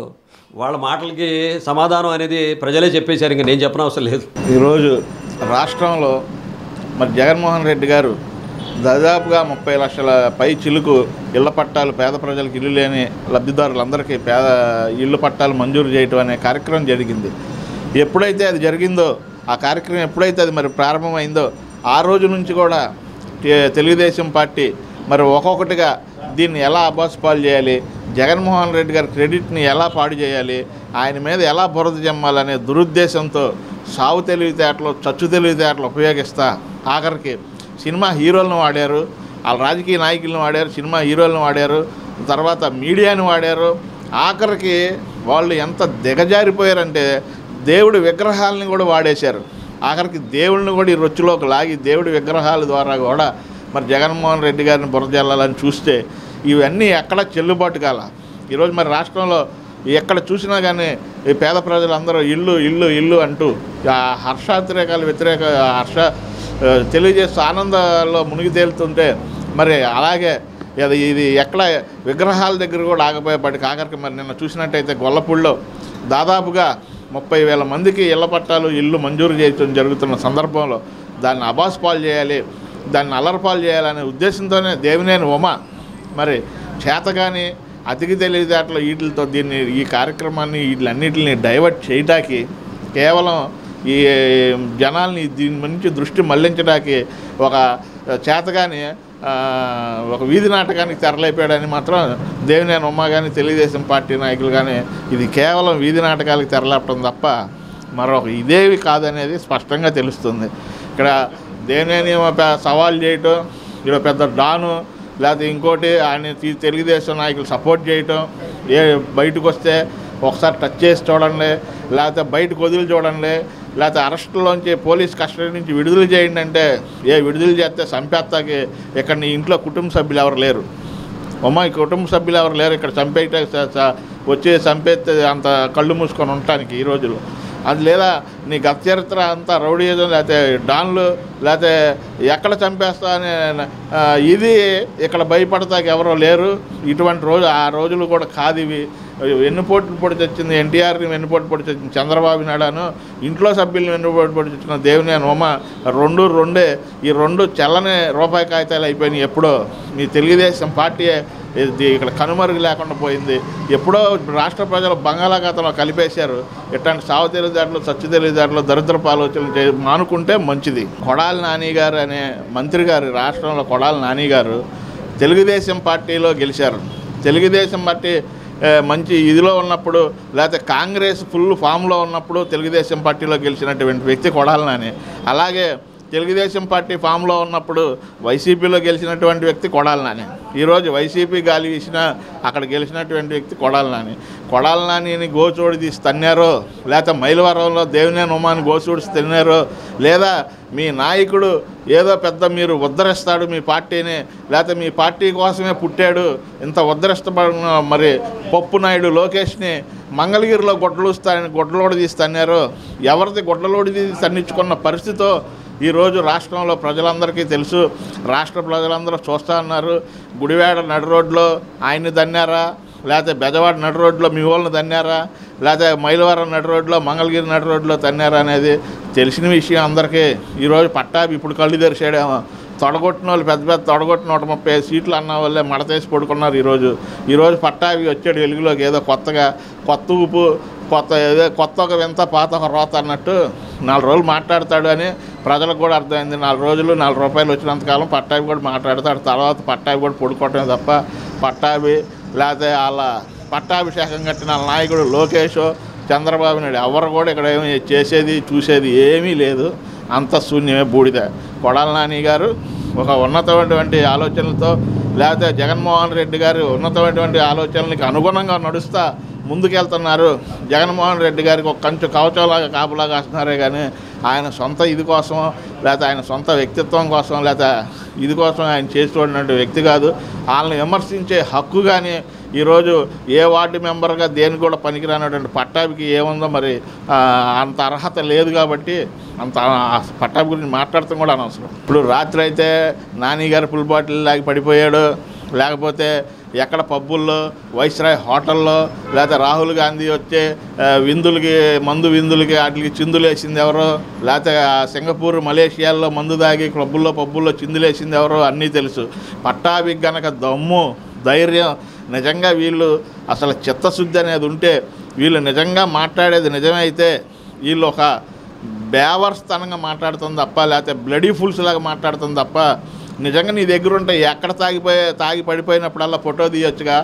A: వాళ్ళ మాటలకి సమాధానం అనేది ప్రజలే చెప్పేశారు ఇంకా నేను చెప్పనవసరం అవసరం లేదు
B: ఈరోజు రాష్ట్రంలో మరి జగన్మోహన్ రెడ్డి గారు దాదాపుగా ముప్పై లక్షల పై చిలుకు ఇళ్ల పట్టాలు పేద ప్రజలకు ఇల్లు లేని లబ్ధిదారులందరికీ పేద ఇల్లు పట్టాలు మంజూరు చేయటం అనే కార్యక్రమం జరిగింది ఎప్పుడైతే అది జరిగిందో ఆ కార్యక్రమం ఎప్పుడైతే అది మరి ప్రారంభమైందో ఆ రోజు నుంచి కూడా తే- తెలుగుదేశం పార్టీ మరి ఒక్కొక్కటిగా దీన్ని ఎలా అబాస్పాలు చేయాలి జగన్మోహన్ రెడ్డి గారి క్రెడిట్ని ఎలా పాడు చేయాలి ఆయన మీద ఎలా బురద జమ్మాలనే దురుద్దేశంతో సావు తెలివితేటలు చచ్చు తెలివితేటలు ఉపయోగిస్తా ఆఖరికి సినిమా హీరోలను వాడారు వాళ్ళ రాజకీయ నాయకులను వాడారు సినిమా హీరోలను వాడారు తర్వాత మీడియాని వాడారు ఆఖరికి వాళ్ళు ఎంత దిగజారిపోయారంటే దేవుడి విగ్రహాలని కూడా వాడేశారు ఆఖరికి దేవుడిని కూడా ఈ రొచ్చులోకి లాగి దేవుడి విగ్రహాల ద్వారా కూడా మరి జగన్మోహన్ రెడ్డి గారిని బురదజల్లాలని చూస్తే ఇవన్నీ ఎక్కడ చెల్లుబాటు కాల ఈరోజు మరి రాష్ట్రంలో ఎక్కడ చూసినా కానీ ఈ పేద ప్రజలందరూ ఇల్లు ఇల్లు ఇల్లు అంటూ ఆ హర్షాతిరేకాలు వ్యతిరేక హర్ష ఆ, తెలియజేస్తూ ఆనందాల్లో మునిగి తేలుతుంటే మరి అలాగే ఇది ఇది ఎక్కడ విగ్రహాల దగ్గర కూడా ఆగిపోయేపాటికి ఆఖరికి మరి నిన్న చూసినట్టయితే గొల్లపూడిలో దాదాపుగా ముప్పై వేల మందికి ఇళ్ల పట్టాలు ఇల్లు మంజూరు చేయడం జరుగుతున్న సందర్భంలో దాన్ని అబాస్పాలు చేయాలి దాన్ని అల్లరపాలు చేయాలనే ఉద్దేశంతోనే దేవినేని ఉమ మరి చేతగాని అతికి తెలివితేటలు వీటితో దీన్ని ఈ కార్యక్రమాన్ని వీటిలన్నిటిని డైవర్ట్ చేయటానికి కేవలం ఈ జనాల్ని దీని నుంచి దృష్టి మళ్లించడానికి ఒక చేతగాని ఆ, ఒక వీధి నాటకానికి తెరలేపాడని మాత్రం దేవినేని ఉమ్మ కానీ తెలుగుదేశం పార్టీ నాయకులు కానీ ఇది కేవలం వీధి నాటకాలకు తెరలేపడం తప్ప మరొక ఇదేవి కాదనేది స్పష్టంగా తెలుస్తుంది ఇక్కడ దేవినేని ఏమో పె- సవాల్ చేయటం ఇక్కడ పెద్ద డాను లేకపోతే ఇంకోటి ఆయన తీ- తెలుగుదేశం నాయకులు సపోర్ట్ చేయటం ఏ బయటకు వస్తే ఒకసారి టచ్ చేసి చూడండి లేకపోతే బయటకు వదిలి చూడండి లేకపోతే అరెస్టులోంచి పోలీస్ కస్టడీ నుంచి విడుదల చేయండి అంటే ఏ విడుదల చేస్తే సంపేత్తకి ఇక్కడ నీ ఇంట్లో కుటుంబ సభ్యులు ఎవరు లేరు అమ్మ ఈ కుటుంబ సభ్యులు ఎవరు లేరు ఇక్కడ చంపేయట స- స- వచ్చి చంపేస్తే అంత కళ్ళు మూసుకొని ఉండటానికి ఈ రోజుల్లో అది లేదా నీ గత చరిత్ర అంతా రౌడీయిజం లేకపోతే డాన్లు లేకపోతే ఎక్కడ చంపేస్తా అనే ఆ, ఇది ఇక్కడ భయపడతాకి ఎవరో లేరు ఇటువంటి రోజు ఆ రోజులు కూడా కాదు ఇవి వెన్నుపోటు పొడి తెచ్చింది ఎన్టీఆర్ని వెన్నుపోటు పొడి తెచ్చింది చంద్రబాబు నాయుడును ఇంట్లో సభ్యులను వెన్నుపోటు పొడి తెచ్చిన దేవుని ఉమ రెండు రెండే ఈ రెండు చల్లని రూపాయి కాగితాలు అయిపోయినాయి ఎప్పుడో మీ తెలుగుదేశం పార్టీ ఇది ఇక్కడ కనుమరుగు లేకుండా పోయింది ఎప్పుడో రాష్ట్ర ప్రజలు బంగాళాఖాతంలో కలిపేశారు ఇట్లాంటి సాగు తెలివితేటలు సత్య తెలివితేటలు దరిద్రపు ఆలోచనలు చే మానుకుంటే మంచిది కొడాలి నాని గారు అనే మంత్రి గారు రాష్ట్రంలో కొడాలి నాని గారు తెలుగుదేశం పార్టీలో గెలిచారు తెలుగుదేశం పార్టీ ఏ, మంచి ఇదిలో ఉన్నప్పుడు లేకపోతే కాంగ్రెస్ ఫుల్ ఫామ్లో ఉన్నప్పుడు తెలుగుదేశం పార్టీలో గెలిచినటువంటి వ్యక్తి కొడాలి నాని అలాగే తెలుగుదేశం పార్టీ ఫామ్లో ఉన్నప్పుడు వైసీపీలో గెలిచినటువంటి వ్యక్తి కొడాలి నాని ఈరోజు వైసీపీ గాలి వీసిన అక్కడ గెలిచినటువంటి వ్యక్తి కొడాలి నాని కొడాల నానిని గోచూడి తీసి తన్నారో లేకపోతే మైలవరంలో దేవినేని ఉమాని గోచూడి తన్నారో లేదా మీ నాయకుడు ఏదో పెద్ద మీరు ఉద్ధరిస్తాడు మీ పార్టీని లేకపోతే మీ పార్టీ కోసమే పుట్టాడు ఇంత ఉద్ధరిస్తబడిన మరి పప్పు నాయుడు లోకేష్ని మంగళగిరిలో గొడ్డలుస్తాయని గొడ్డలోడి తీసి తన్నారు ఎవరిది గొడ్డలోడి తీసి తన్నించుకున్న పరిస్థితితో ఈరోజు రాష్ట్రంలో ప్రజలందరికీ తెలుసు రాష్ట్ర ప్రజలందరూ చూస్తూ ఉన్నారు గుడివాడ నడి రోడ్లో ఆయన్ని దన్నారా లేకపోతే బెజవాడ నడి రోడ్లో మీ వాళ్ళని తన్నారా లేకపోతే మైలవరం నడి రోడ్లో మంగళగిరి నడి రోడ్లో తన్నారా అనేది తెలిసిన విషయం అందరికీ ఈరోజు పట్టాభి ఇప్పుడు కళ్ళు తెరిచాడేమో తొడగొట్టిన వాళ్ళు పెద్ద పెద్ద తొడగొట్టిన నూట ముప్పై ఐదు సీట్లు అన్న వాళ్ళే మడతేసి పడుకున్నారు ఈరోజు ఈరోజు పట్టాభి వచ్చాడు వెలుగులోకి ఏదో కొత్తగా కొత్త ఊపు కొత్త ఏదో కొత్త ఒక వింత పాత ఒక రోత అన్నట్టు నాలుగు రోజులు మాట్లాడతాడు అని ప్రజలకు కూడా అర్థమైంది నాలుగు రోజులు నాలుగు రూపాయలు వచ్చినంతకాలం పట్టాభి కూడా మాట్లాడతాడు తర్వాత పట్టాభి కూడా పడుకోవటమే తప్ప పట్టాభి లేకపోతే వాళ్ళ పట్టాభిషేకం కట్టిన వాళ్ళ నాయకుడు లోకేష్ చంద్రబాబు నాయుడు ఎవరు కూడా ఇక్కడ ఏమి చేసేది చూసేది ఏమీ లేదు అంత శూన్యమే బూడిద కొడాల నాని గారు ఒక ఉన్నతమైనటువంటి ఆలోచనలతో లేకపోతే జగన్మోహన్ రెడ్డి గారు ఉన్నతమైనటువంటి ఆలోచనలకి అనుగుణంగా నడుస్తా ముందుకెళ్తున్నారు జగన్మోహన్ రెడ్డి గారికి ఒక కంచు కవచంలాగా కాపులాగా వస్తున్నారే కానీ ఆయన సొంత ఇది కోసం లేకపోతే ఆయన సొంత వ్యక్తిత్వం కోసం లేకపోతే ఇది కోసం ఆయన చేస్తున్నటువంటి వ్యక్తి కాదు వాళ్ళని విమర్శించే హక్కు కానీ ఈరోజు ఏ వార్డు మెంబర్గా దేనికి కూడా పనికిరానటువంటి పట్టాభికి ఏముందో మరి ఆ, అంత అర్హత లేదు కాబట్టి అంత ఆ పట్టాభి గురించి మాట్లాడటం కూడా అనవసరం ఇప్పుడు రాత్రి అయితే నాని గారు ఫుల్ బాటిల్ లాగి పడిపోయాడు లేకపోతే ఎక్కడ పబ్బుల్లో వైస్రాయ్ హోటల్లో లేకపోతే రాహుల్ గాంధీ వచ్చే ఆ, విందులకి మందు విందులకి వాటికి చిందులు వేసింది ఎవరో లేకపోతే ఆ సింగపూర్ మలేషియాల్లో మందు దాగి క్లబ్బుల్లో పబ్బుల్లో చిందులు వేసింది ఎవరో అన్నీ తెలుసు పట్టాభికి గనక దమ్ము ధైర్యం నిజంగా వీళ్ళు అసలు చిత్తశుద్ధి అనేది ఉంటే వీళ్ళు నిజంగా మాట్లాడేది నిజమైతే వీళ్ళు ఒక బేవర్స్తనంగా మాట్లాడుతుంది తప్ప లేకపోతే బ్లడీ ఫుల్స్ లాగా మాట్లాడుతుంది తప్ప నిజంగా నీ దగ్గర ఉంటే ఎక్కడ తాగిపోయే తాగి పడిపోయినప్పుడల్లా ఫోటో తీయొచ్చుగా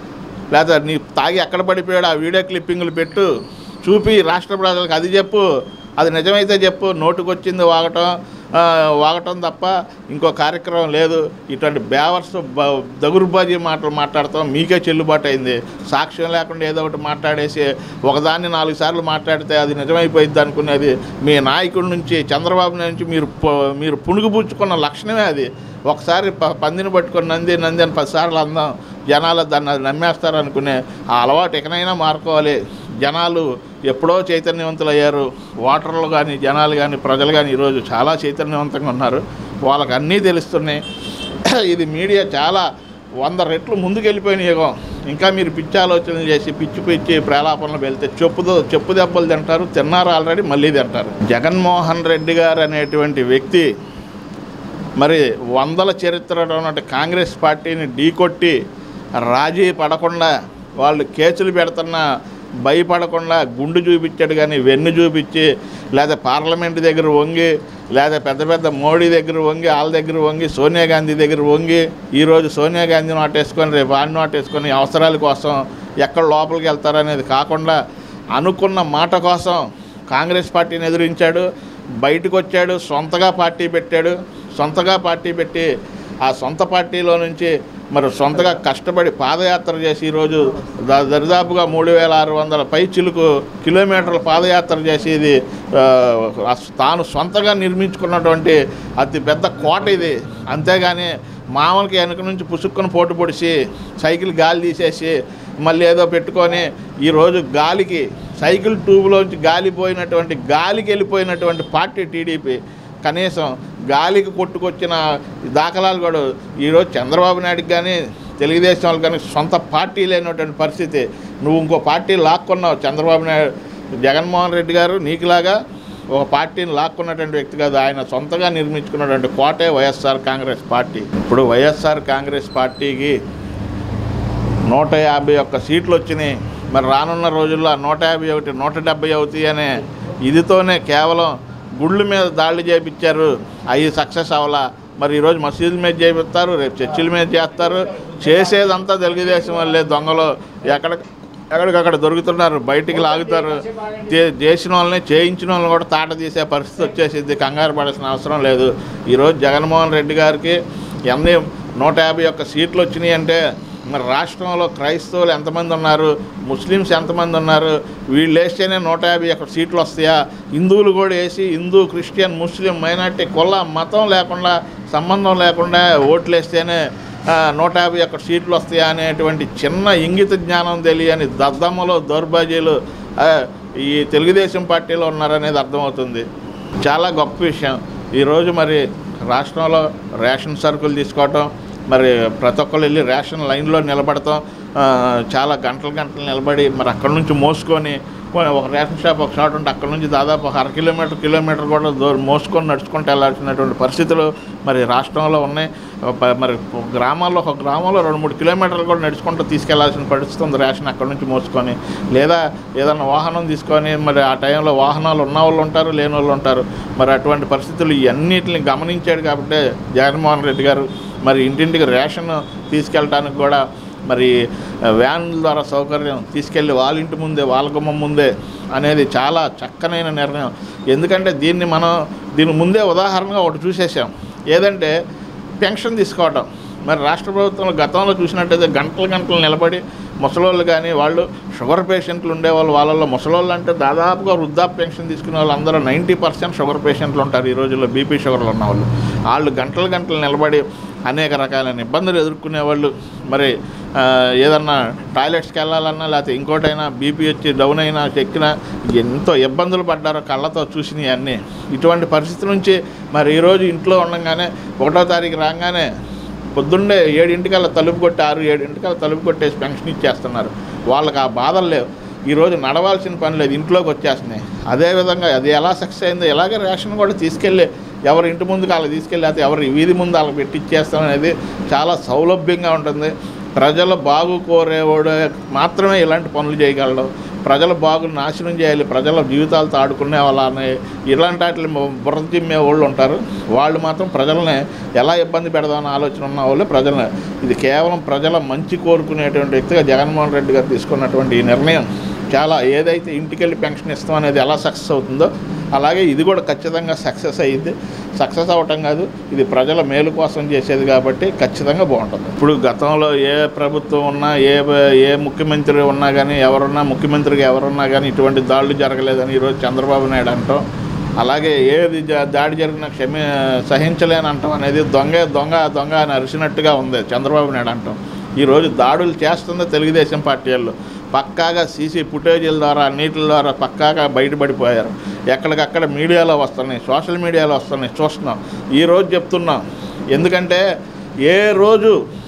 B: లేదా నీ తాగి ఎక్కడ పడిపోయాడు ఆ వీడియో క్లిప్పింగ్లు పెట్టు చూపి రాష్ట్ర ప్రజలకు అది చెప్పు అది నిజమైతే చెప్పు నోటుకొచ్చింది వాగటం ఆ, వాగటం తప్ప ఇంకో కార్యక్రమం లేదు ఇటువంటి బేవర్స్ బ- దగురుబాజీ మాటలు మాట్లాడతాం మీకే చెల్లుబాటు అయింది సాక్ష్యం లేకుండా ఏదో ఒకటి మాట్లాడేసి ఒకదాన్ని నాలుగు సార్లు మాట్లాడితే అది నిజమైపోయింది అనుకునేది మీ నాయకుడి నుంచి చంద్రబాబు నుంచి మీరు పు- మీరు పుణుగుపుచ్చుకున్న లక్షణమే అది ఒకసారి ప- పందిని పట్టుకొని నంది నంది అని పదిసార్లు అందాం జనాలు దాన్ని అది నమ్మేస్తారు అనుకునే ఆ అలవాటు ఎక్కడైనా మారుకోవాలి జనాలు ఎప్పుడో చైతన్యవంతులు అయ్యారు ఓటర్లు కానీ జనాలు కానీ ప్రజలు కానీ ఈరోజు చాలా చైతన్యవంతంగా ఉన్నారు వాళ్ళకి అన్నీ తెలుస్తున్నాయి ఇది మీడియా చాలా వంద రెట్లు ముందుకు వెళ్ళిపోయిన యుగం ఇంకా మీరు పిచ్చి ఆలోచనలు చేసి పిచ్చి పిచ్చి ప్రేలాపనలు వెళ్తే చెప్పుతో చెప్పు దెబ్బలు తింటారు తిన్నారు ఆల్రెడీ మళ్ళీ తింటారు జగన్మోహన్ రెడ్డి గారు అనేటువంటి వ్యక్తి మరి వందల చరిత్రలో ఉన్నట్టు కాంగ్రెస్ పార్టీని ఢీకొట్టి రాజీ పడకుండా వాళ్ళు కేసులు పెడుతున్న భయపడకుండా గుండు చూపించాడు కానీ వెన్ను చూపించి లేదా పార్లమెంట్ దగ్గర వంగి లేదా పెద్ద పెద్ద మోడీ దగ్గర వంగి వాళ్ళ దగ్గర వంగి సోనియా గాంధీ దగ్గర వంగి ఈరోజు సోనియా గాంధీ నోటేసుకొని రేపు వాడిని నోటేసుకొని అవసరాల కోసం ఎక్కడ లోపలికి వెళ్తారనేది కాకుండా అనుకున్న మాట కోసం కాంగ్రెస్ పార్టీని ఎదిరించాడు బయటకు వచ్చాడు సొంతగా పార్టీ పెట్టాడు సొంతగా పార్టీ పెట్టి ఆ సొంత పార్టీలో నుంచి మరి సొంతగా కష్టపడి పాదయాత్ర చేసి ఈరోజు ద- దరిదాపుగా మూడు వేల ఆరు వందల పై చిలుకు కిలోమీటర్ల పాదయాత్ర చేసి ఇది ఆ, తాను సొంతగా నిర్మించుకున్నటువంటి అతి పెద్ద కోట ఇది అంతేగాని మామూలుకి వెనక నుంచి పుసుక్కుని పోటు పొడిచి సైకిల్ గాలి తీసేసి మళ్ళీ ఏదో పెట్టుకొని ఈరోజు గాలికి సైకిల్ ట్యూబ్లోంచి గాలి పోయినటువంటి గాలికి వెళ్ళిపోయినటువంటి పార్టీ టీడీపీ కనీసం గాలికి కొట్టుకొచ్చిన దాఖలాలు కూడా ఈరోజు చంద్రబాబు నాయుడుకి కానీ తెలుగుదేశం వాళ్ళకి కానీ సొంత పార్టీ లేనటువంటి పరిస్థితి నువ్వు ఇంకో పార్టీ లాక్కున్నావు చంద్రబాబు నాయుడు జగన్మోహన్ రెడ్డి గారు నీకులాగా ఒక పార్టీని లాక్కున్నటువంటి వ్యక్తి కాదు ఆయన సొంతగా నిర్మించుకున్నటువంటి కోటే వైఎస్ఆర్ కాంగ్రెస్ పార్టీ ఇప్పుడు వైఎస్ఆర్ కాంగ్రెస్ పార్టీకి నూట యాభై ఒక్క సీట్లు వచ్చినాయి మరి రానున్న రోజుల్లో ఆ నూట యాభై ఒకటి నూట డెబ్బై అవుతాయి అనే ఇదితోనే కేవలం గుళ్ళ మీద దాడులు చేపించారు అవి సక్సెస్ అవ్వాలా మరి ఈరోజు మసీదుల మీద చేపిస్తారు రేపు చర్చిల మీద చేస్తారు చేసేదంతా తెలుగుదేశం వల్లే దొంగలు ఎక్కడ ఎక్కడికక్కడ దొరుకుతున్నారు బయటికి లాగుతారు చే- చేసిన వాళ్ళని చేయించిన వాళ్ళని కూడా తాట తీసే పరిస్థితి వచ్చేసింది కంగారు పడాల్సిన అవసరం లేదు ఈరోజు జగన్మోహన్ రెడ్డి గారికి ఎన్ని నూట యాభై ఒక్క సీట్లు వచ్చినాయి అంటే మరి రాష్ట్రంలో క్రైస్తవులు ఎంతమంది ఉన్నారు ముస్లిమ్స్ ఎంతమంది ఉన్నారు వీళ్ళు వేస్తేనే నూట యాభై అక్కడ సీట్లు వస్తాయా హిందువులు కూడా వేసి హిందూ క్రిస్టియన్ ముస్లిం మైనార్టీ కుల మతం లేకుండా సంబంధం లేకుండా ఓట్లు వేస్తేనే ఆ, నూట యాభై అక్కడ సీట్లు వస్తాయా అనేటువంటి చిన్న ఇంగిత జ్ఞానం తెలియని దద్దమ్మలు దౌర్భాగ్యులు ఆ, ఈ తెలుగుదేశం పార్టీలో ఉన్నారనేది అర్థమవుతుంది చాలా గొప్ప విషయం ఈరోజు మరి రాష్ట్రంలో రేషన్ సరుకులు తీసుకోవటం మరి ప్రతి ఒక్కరు వెళ్ళి రేషన్ లైన్లో నిలబడతాం ఆ, చాలా గంటలు గంటలు నిలబడి మరి అక్కడి నుంచి మోసుకొని పోనీ ఒక రేషన్ షాప్ ఒక షాట్ ఉంటే అక్కడ నుంచి దాదాపు ఒక అర కిలోమీటర్ కిలోమీటర్ కూడా దూరం మోసుకొని నడుచుకుంటూ వెళ్ళాల్సినటువంటి పరిస్థితులు మరి రాష్ట్రంలో ఉన్నాయి ప- మరి ఒక గ్రామాల్లో ఒక గ్రామంలో రెండు మూడు కిలోమీటర్లు కూడా నడుచుకుంటూ తీసుకెళ్లాల్సిన పరిస్థితి ఉంది రేషన్ అక్కడ నుంచి మోసుకొని లేదా ఏదైనా వాహనం తీసుకొని మరి ఆ టైంలో వాహనాలు ఉన్న వాళ్ళు ఉంటారు లేని వాళ్ళు ఉంటారు మరి అటువంటి పరిస్థితులు ఇవన్నిటిని గమనించాడు కాబట్టి జగన్మోహన్ రెడ్డి గారు మరి ఇంటింటికి రేషన్ తీసుకెళ్ళడానికి కూడా మరి ఆ, వ్యాన్ ద్వారా సౌకర్యం తీసుకెళ్ళి వాళ్ళ ఇంటి ముందే వాళ్ళ గుమ్మం ముందే అనేది చాలా చక్కనైన నిర్ణయం ఎందుకంటే దీన్ని మనం దీని ముందే ఉదాహరణగా ఒకటి చూసేసాం ఏదంటే పెన్షన్ తీసుకోవటం మరి రాష్ట్ర ప్రభుత్వంలో గతంలో చూసినట్టయితే గంటలు గంటలు నిలబడి ముసలోళ్ళు కానీ వాళ్ళు షుగర్ పేషెంట్లు ఉండేవాళ్ళు వాళ్ళల్లో ముసలోళ్ళు అంటే దాదాపుగా వృద్ధాప్య పెన్షన్ తీసుకునే వాళ్ళు అందరూ నైంటీ పర్సెంట్ షుగర్ పేషెంట్లు ఉంటారు ఈ రోజుల్లో బీపీ షుగర్లు ఉన్న వాళ్ళు వాళ్ళు గంటలు గంటలు నిలబడి అనేక రకాలైన ఇబ్బందులు ఎదుర్కొనే వాళ్ళు మరి ఆ, ఏదన్నా టాయిలెట్స్కి వెళ్ళాలన్నా లేకపోతే ఇంకోటైనా బీపీ వచ్చి డౌన్ అయినా ఎక్కినా ఎంతో ఇబ్బందులు పడ్డారో కళ్ళతో చూసినవి అన్నీ ఇటువంటి పరిస్థితి నుంచి మరి ఈరోజు ఇంట్లో ఉండగానే ఒకటో తారీఖు రాగానే పొద్దున్నే ఏడింటికల్లా తలుపు కొట్టి ఆరు ఏడింటికల్లా తలుపు కొట్టేసి పెన్షన్ ఇచ్చేస్తున్నారు వాళ్ళకి ఆ బాధలు లేవు ఈరోజు నడవాల్సిన పని లేదు ఇంట్లోకి వచ్చేస్తున్నాయి అదేవిధంగా అది ఎలా సక్సెస్ అయిందో ఇలాగే రేషన్ కూడా తీసుకెళ్ళి ఎవరి ఇంటి ముందుకు అలా తీసుకెళ్ళి లేకపోతే ఎవరి వీధి ముందు అలా పెట్టి ఇచ్చేస్తాం అనేది చాలా సౌలభ్యంగా ఉంటుంది ప్రజల బాగు కోరేవాడు మాత్రమే ఇలాంటి పనులు చేయగలడు ప్రజల బాగు నాశనం చేయాలి ప్రజల జీవితాలతో ఆడుకునే వాళ్ళని ఇలాంటి వాటిని బుర్ర తిమ్మే వాళ్ళు ఉంటారు వాళ్ళు మాత్రం ప్రజల్ని ఎలా ఇబ్బంది పెడదామని ఆలోచన ఉన్న వాళ్ళు ప్రజల్ని ఇది కేవలం ప్రజల మంచి కోరుకునేటువంటి వ్యక్తిగా జగన్మోహన్ రెడ్డి గారు తీసుకున్నటువంటి ఈ నిర్ణయం చాలా ఏదైతే ఇంటికెళ్ళి పెన్షన్ ఇస్తాం అనేది ఎలా సక్సెస్ అవుతుందో అలాగే ఇది కూడా ఖచ్చితంగా సక్సెస్ అయ్యింది సక్సెస్ అవ్వటం కాదు ఇది ప్రజల మేలు కోసం చేసేది కాబట్టి ఖచ్చితంగా బాగుంటుంది ఇప్పుడు గతంలో ఏ ప్రభుత్వం ఉన్నా ఏ ఏ ముఖ్యమంత్రి ఉన్నా కానీ ఎవరున్నా ముఖ్యమంత్రిగా ఎవరున్నా కానీ ఇటువంటి దాడులు జరగలేదని ఈరోజు చంద్రబాబు నాయుడు అంటాం అలాగే ఏది జ- దాడి జరిగినా క్షమి సహించలేని అంటాం అనేది దొంగ దొంగ దొంగ అని అరిచినట్టుగా ఉంది చంద్రబాబు నాయుడు అంటాం ఈరోజు దాడులు చేస్తుంది తెలుగుదేశం పార్టీ వాళ్ళు పక్కాగా సీసీ ఫుటేజీల ద్వారా అన్నిటి ద్వారా పక్కాగా బయటపడిపోయారు ఎక్కడికక్కడ మీడియాలో వస్తున్నాయి సోషల్ మీడియాలో వస్తున్నాయి చూస్తున్నాం ఈరోజు చెప్తున్నాం ఎందుకంటే ఏ రోజు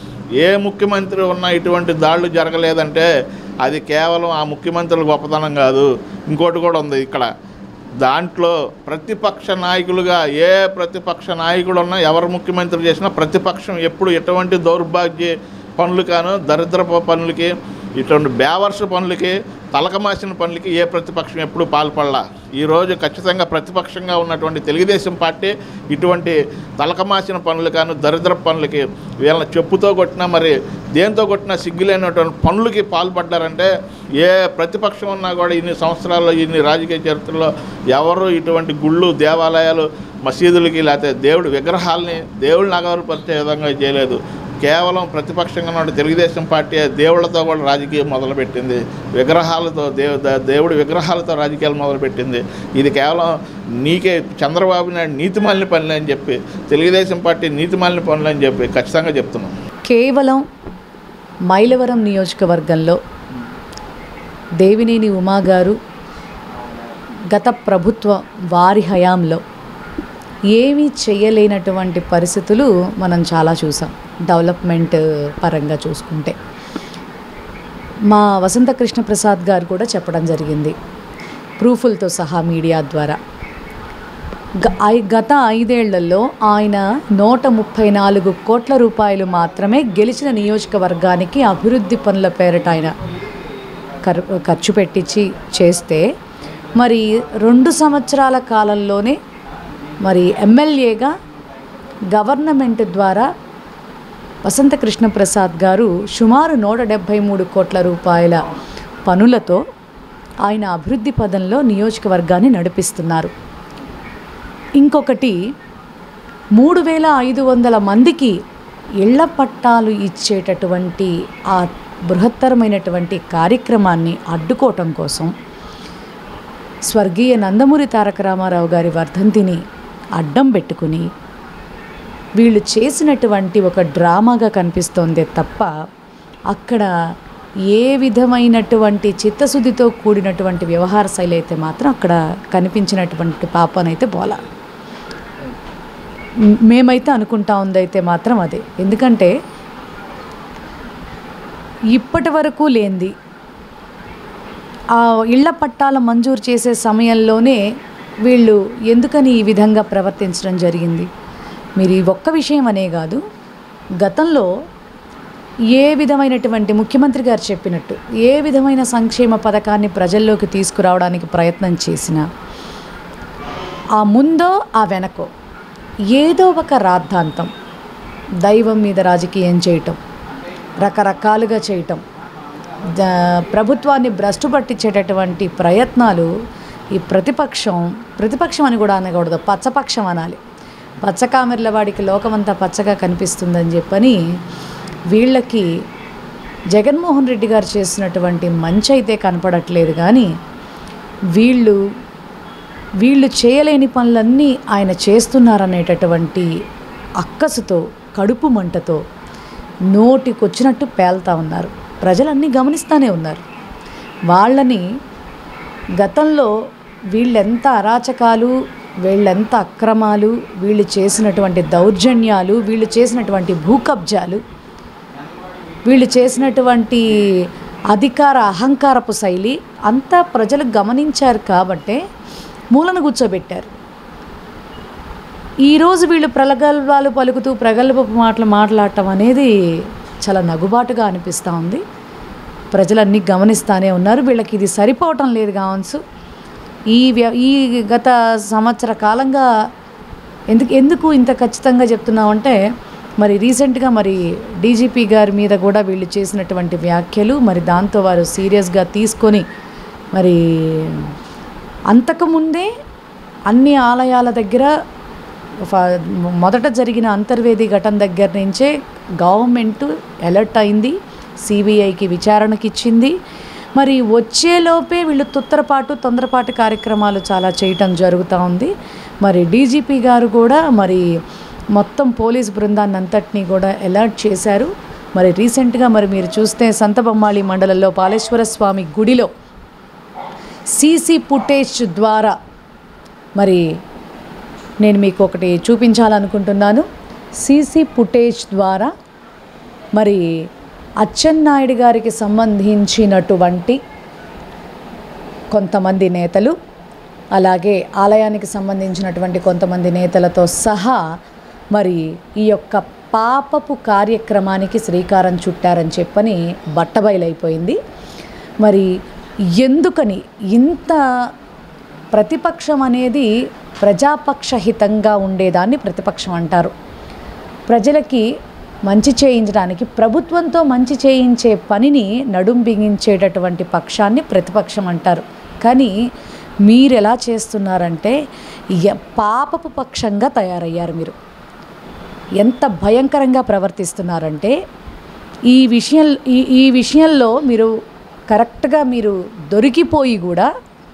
B: ఏ ముఖ్యమంత్రి ఉన్నా ఇటువంటి దాడులు జరగలేదంటే అది కేవలం ఆ ముఖ్యమంత్రుల గొప్పతనం కాదు ఇంకోటి కూడా ఉంది ఇక్కడ దాంట్లో ప్రతిపక్ష నాయకులుగా ఏ ప్రతిపక్ష నాయకుడు ఉన్నా ఎవరు ముఖ్యమంత్రి చేసినా ప్రతిపక్షం ఎప్పుడు ఎటువంటి దౌర్భాగ్య పనులు కాను దరిద్రపు పనులకి ఇటువంటి బేవర్స్ పనులకి తలకమాసిన పనులకి ఏ ప్రతిపక్షం ఎప్పుడు పాల్పడలా ఈరోజు ఖచ్చితంగా ప్రతిపక్షంగా ఉన్నటువంటి తెలుగుదేశం పార్టీ ఇటువంటి తలకమాసిన పనులు కాను దరిద్ర పనులకి వీళ్ళని చెప్పుతో కొట్టినా మరి దేంతో కొట్టినా సిగ్గులేనటువంటి పనులకి పాల్పడ్డారంటే ఏ ప్రతిపక్షం ఉన్నా కూడా ఇన్ని సంవత్సరాల్లో ఇన్ని రాజకీయ చరిత్రలో ఎవరు ఇటువంటి గుళ్ళు దేవాలయాలు మసీదులకి లేకపోతే దేవుడి విగ్రహాలని దేవుళ్ళని అగౌరవపరిచే విధంగా చేయలేదు కేవలం ప్రతిపక్షంగా ఉన్న తెలుగుదేశం పార్టీ దేవుళ్ళతో కూడా రాజకీయం మొదలుపెట్టింది విగ్రహాలతో దేవు ద- దేవుడి విగ్రహాలతో రాజకీయాలు మొదలుపెట్టింది ఇది కేవలం నీకే చంద్రబాబు నాయుడు నీతిమాలిన పనులు అని చెప్పి తెలుగుదేశం పార్టీ నీతిమాలిన పనులు అని చెప్పి ఖచ్చితంగా చెప్తున్నాం
C: కేవలం మైలవరం నియోజకవర్గంలో దేవినేని ఉమా గారు గత ప్రభుత్వ వారి హయాంలో ఏమీ చేయలేనటువంటి పరిస్థితులు మనం చాలా చూసాం డెవలప్మెంట్ పరంగా చూసుకుంటే మా వసంత కృష్ణ ప్రసాద్ గారు కూడా చెప్పడం జరిగింది ప్రూఫులతో సహా మీడియా ద్వారా గ ఐ- గత ఐదేళ్లలో ఆయన నూట ముప్పై నాలుగు కోట్ల రూపాయలు మాత్రమే గెలిచిన నియోజకవర్గానికి అభివృద్ధి పనుల పేరిట ఆయన ఖర్ ఖర్చు పెట్టించి చేస్తే మరి రెండు సంవత్సరాల కాలంలోనే మరి ఎమ్మెల్యేగా గవర్నమెంట్ ద్వారా వసంత కృష్ణ ప్రసాద్ గారు సుమారు నూట డెబ్భై మూడు కోట్ల రూపాయల పనులతో ఆయన అభివృద్ధి పదంలో నియోజకవర్గాన్ని నడిపిస్తున్నారు ఇంకొకటి మూడు వేల ఐదు వందల మందికి ఇళ్ల పట్టాలు ఇచ్చేటటువంటి ఆ బృహత్తరమైనటువంటి కార్యక్రమాన్ని అడ్డుకోవటం కోసం స్వర్గీయ నందమూరి తారక రామారావు గారి వర్ధంతిని అడ్డం పెట్టుకుని వీళ్ళు చేసినటువంటి ఒక డ్రామాగా కనిపిస్తోందే తప్ప అక్కడ ఏ విధమైనటువంటి చిత్తశుద్ధితో కూడినటువంటి వ్యవహార శైలి అయితే మాత్రం అక్కడ కనిపించినటువంటి పాపనైతే పోలా మ్- మేమైతే అనుకుంటా ఉందైతే మాత్రం అదే ఎందుకంటే ఇప్పటి వరకు లేనిది ఆ ఇళ్ల పట్టాల మంజూరు చేసే సమయంలోనే వీళ్ళు ఎందుకని ఈ విధంగా ప్రవర్తించడం జరిగింది మీరు ఈ ఒక్క విషయం అనే కాదు గతంలో ఏ విధమైనటువంటి ముఖ్యమంత్రి గారు చెప్పినట్టు ఏ విధమైన సంక్షేమ పథకాన్ని ప్రజల్లోకి తీసుకురావడానికి ప్రయత్నం చేసినా ఆ ముందో ఆ వెనకో ఏదో ఒక రాద్ధాంతం దైవం మీద రాజకీయం చేయటం రకరకాలుగా చేయటం ద- ప్రభుత్వాన్ని భ్రష్టు పట్టించేటటువంటి ప్రయత్నాలు ఈ ప్రతిపక్షం ప్రతిపక్షం అని కూడా అనకూడదు పచ్చపక్షం అనాలి పచ్చకామెర్ల వాడికి లోకమంతా పచ్చగా కనిపిస్తుందని చెప్పని వీళ్ళకి జగన్మోహన్ రెడ్డి గారు చేసినటువంటి మంచి అయితే కనపడట్లేదు కానీ వీళ్ళు వీళ్ళు చేయలేని పనులన్నీ ఆయన చేస్తున్నారనేటటువంటి అక్కసుతో కడుపు మంటతో నోటికొచ్చినట్టు పేల్తా ఉన్నారు ప్రజలన్నీ గమనిస్తూనే ఉన్నారు వాళ్ళని గతంలో వీళ్ళెంత అరాచకాలు వీళ్ళెంత అక్రమాలు వీళ్ళు చేసినటువంటి దౌర్జన్యాలు వీళ్ళు చేసినటువంటి భూకబ్జాలు వీళ్ళు చేసినటువంటి అధికార అహంకారపు శైలి అంతా ప్రజలు గమనించారు కాబట్టే మూలను కూర్చోబెట్టారు ఈరోజు వీళ్ళు ప్రగల్భాలు పలుకుతూ ప్రగల్భపు మాటలు మాట్లాడటం అనేది చాలా నగుబాటుగా అనిపిస్తూ ఉంది ప్రజలన్నీ గమనిస్తూనే ఉన్నారు వీళ్ళకి ఇది సరిపోవటం లేదు కావచ్చు ఈ వ్య ఈ గత సంవత్సర కాలంగా ఎందుకు ఎందుకు ఇంత ఖచ్చితంగా చెప్తున్నామంటే మరి రీసెంట్గా మరి డీజీపీ గారి మీద కూడా వీళ్ళు చేసినటువంటి వ్యాఖ్యలు మరి దాంతో వారు సీరియస్గా తీసుకొని మరి అంతకుముందే అన్ని ఆలయాల దగ్గర ఫ- మొదట జరిగిన అంతర్వేది ఘటన దగ్గర నుంచే గవర్నమెంట్ అలర్ట్ అయింది సిబిఐకి విచారణకి ఇచ్చింది మరి వచ్చేలోపే వీళ్ళు తుత్తరపాటు తొందరపాటు కార్యక్రమాలు చాలా చేయటం జరుగుతూ ఉంది మరి డీజీపీ గారు కూడా మరి మొత్తం పోలీస్ బృందాన్ని అంతటినీ కూడా అలర్ట్ చేశారు మరి రీసెంట్గా మరి మీరు చూస్తే సంతబొమ్మాళి మండలంలో పాలేశ్వర స్వామి గుడిలో సీసీ ఫుటేజ్ ద్వారా మరి నేను మీకు ఒకటి చూపించాలనుకుంటున్నాను సీసీ ఫుటేజ్ ద్వారా మరి అచ్చెన్నాయుడు గారికి సంబంధించినటువంటి కొంతమంది నేతలు అలాగే ఆలయానికి సంబంధించినటువంటి కొంతమంది నేతలతో సహా మరి ఈ యొక్క పాపపు కార్యక్రమానికి శ్రీకారం చుట్టారని చెప్పని బట్టబయలైపోయింది మరి ఎందుకని ఇంత ప్రతిపక్షం అనేది ప్రజాపక్షహితంగా ఉండేదాన్ని ప్రతిపక్షం అంటారు ప్రజలకి మంచి చేయించడానికి ప్రభుత్వంతో మంచి చేయించే పనిని నడుం బిగించేటటువంటి పక్షాన్ని ప్రతిపక్షం అంటారు కానీ మీరు ఎలా చేస్తున్నారంటే ఎ- పాపపు పక్షంగా తయారయ్యారు మీరు ఎంత భయంకరంగా ప్రవర్తిస్తున్నారంటే ఈ విషయం ఈ ఈ విషయంలో మీరు కరెక్ట్గా మీరు దొరికిపోయి కూడా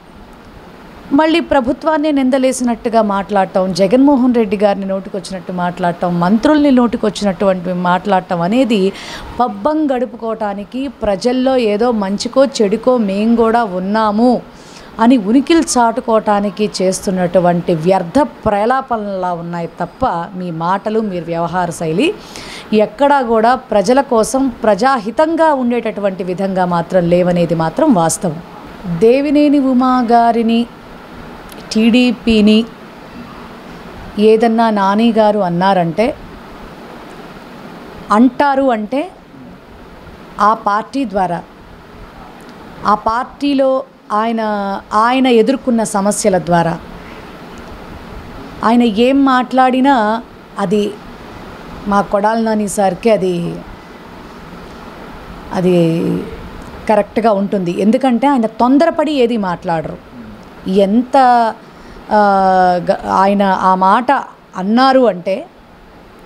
C: మళ్ళీ ప్రభుత్వాన్ని నిందలేసినట్టుగా మాట్లాడటం జగన్మోహన్ రెడ్డి గారిని నోటికొచ్చినట్టు మాట్లాడటం మంత్రుల్ని నోటికొచ్చినటువంటి మాట్లాడటం అనేది పబ్బం గడుపుకోవటానికి ప్రజల్లో ఏదో మంచికో చెడుకో మేం కూడా ఉన్నాము అని ఉనికిలు చాటుకోవటానికి చేస్తున్నటువంటి వ్యర్థ ప్రలాపనలా ఉన్నాయి తప్ప మీ మాటలు మీ వ్యవహార శైలి ఎక్కడా కూడా ప్రజల కోసం ప్రజాహితంగా ఉండేటటువంటి విధంగా మాత్రం లేవనేది మాత్రం వాస్తవం దేవినేని ఉమా గారిని టీడీపీని ఏదన్నా నాని గారు అన్నారంటే అంటారు అంటే ఆ పార్టీ ద్వారా ఆ పార్టీలో ఆయన ఆయన ఎదుర్కొన్న సమస్యల ద్వారా ఆయన ఏం మాట్లాడినా అది మా కొడాలి నాని సార్కి అది అది కరెక్ట్గా ఉంటుంది ఎందుకంటే ఆయన తొందరపడి ఏది మాట్లాడరు ఎంత ఆ, గ- ఆయన ఆ మాట అన్నారు అంటే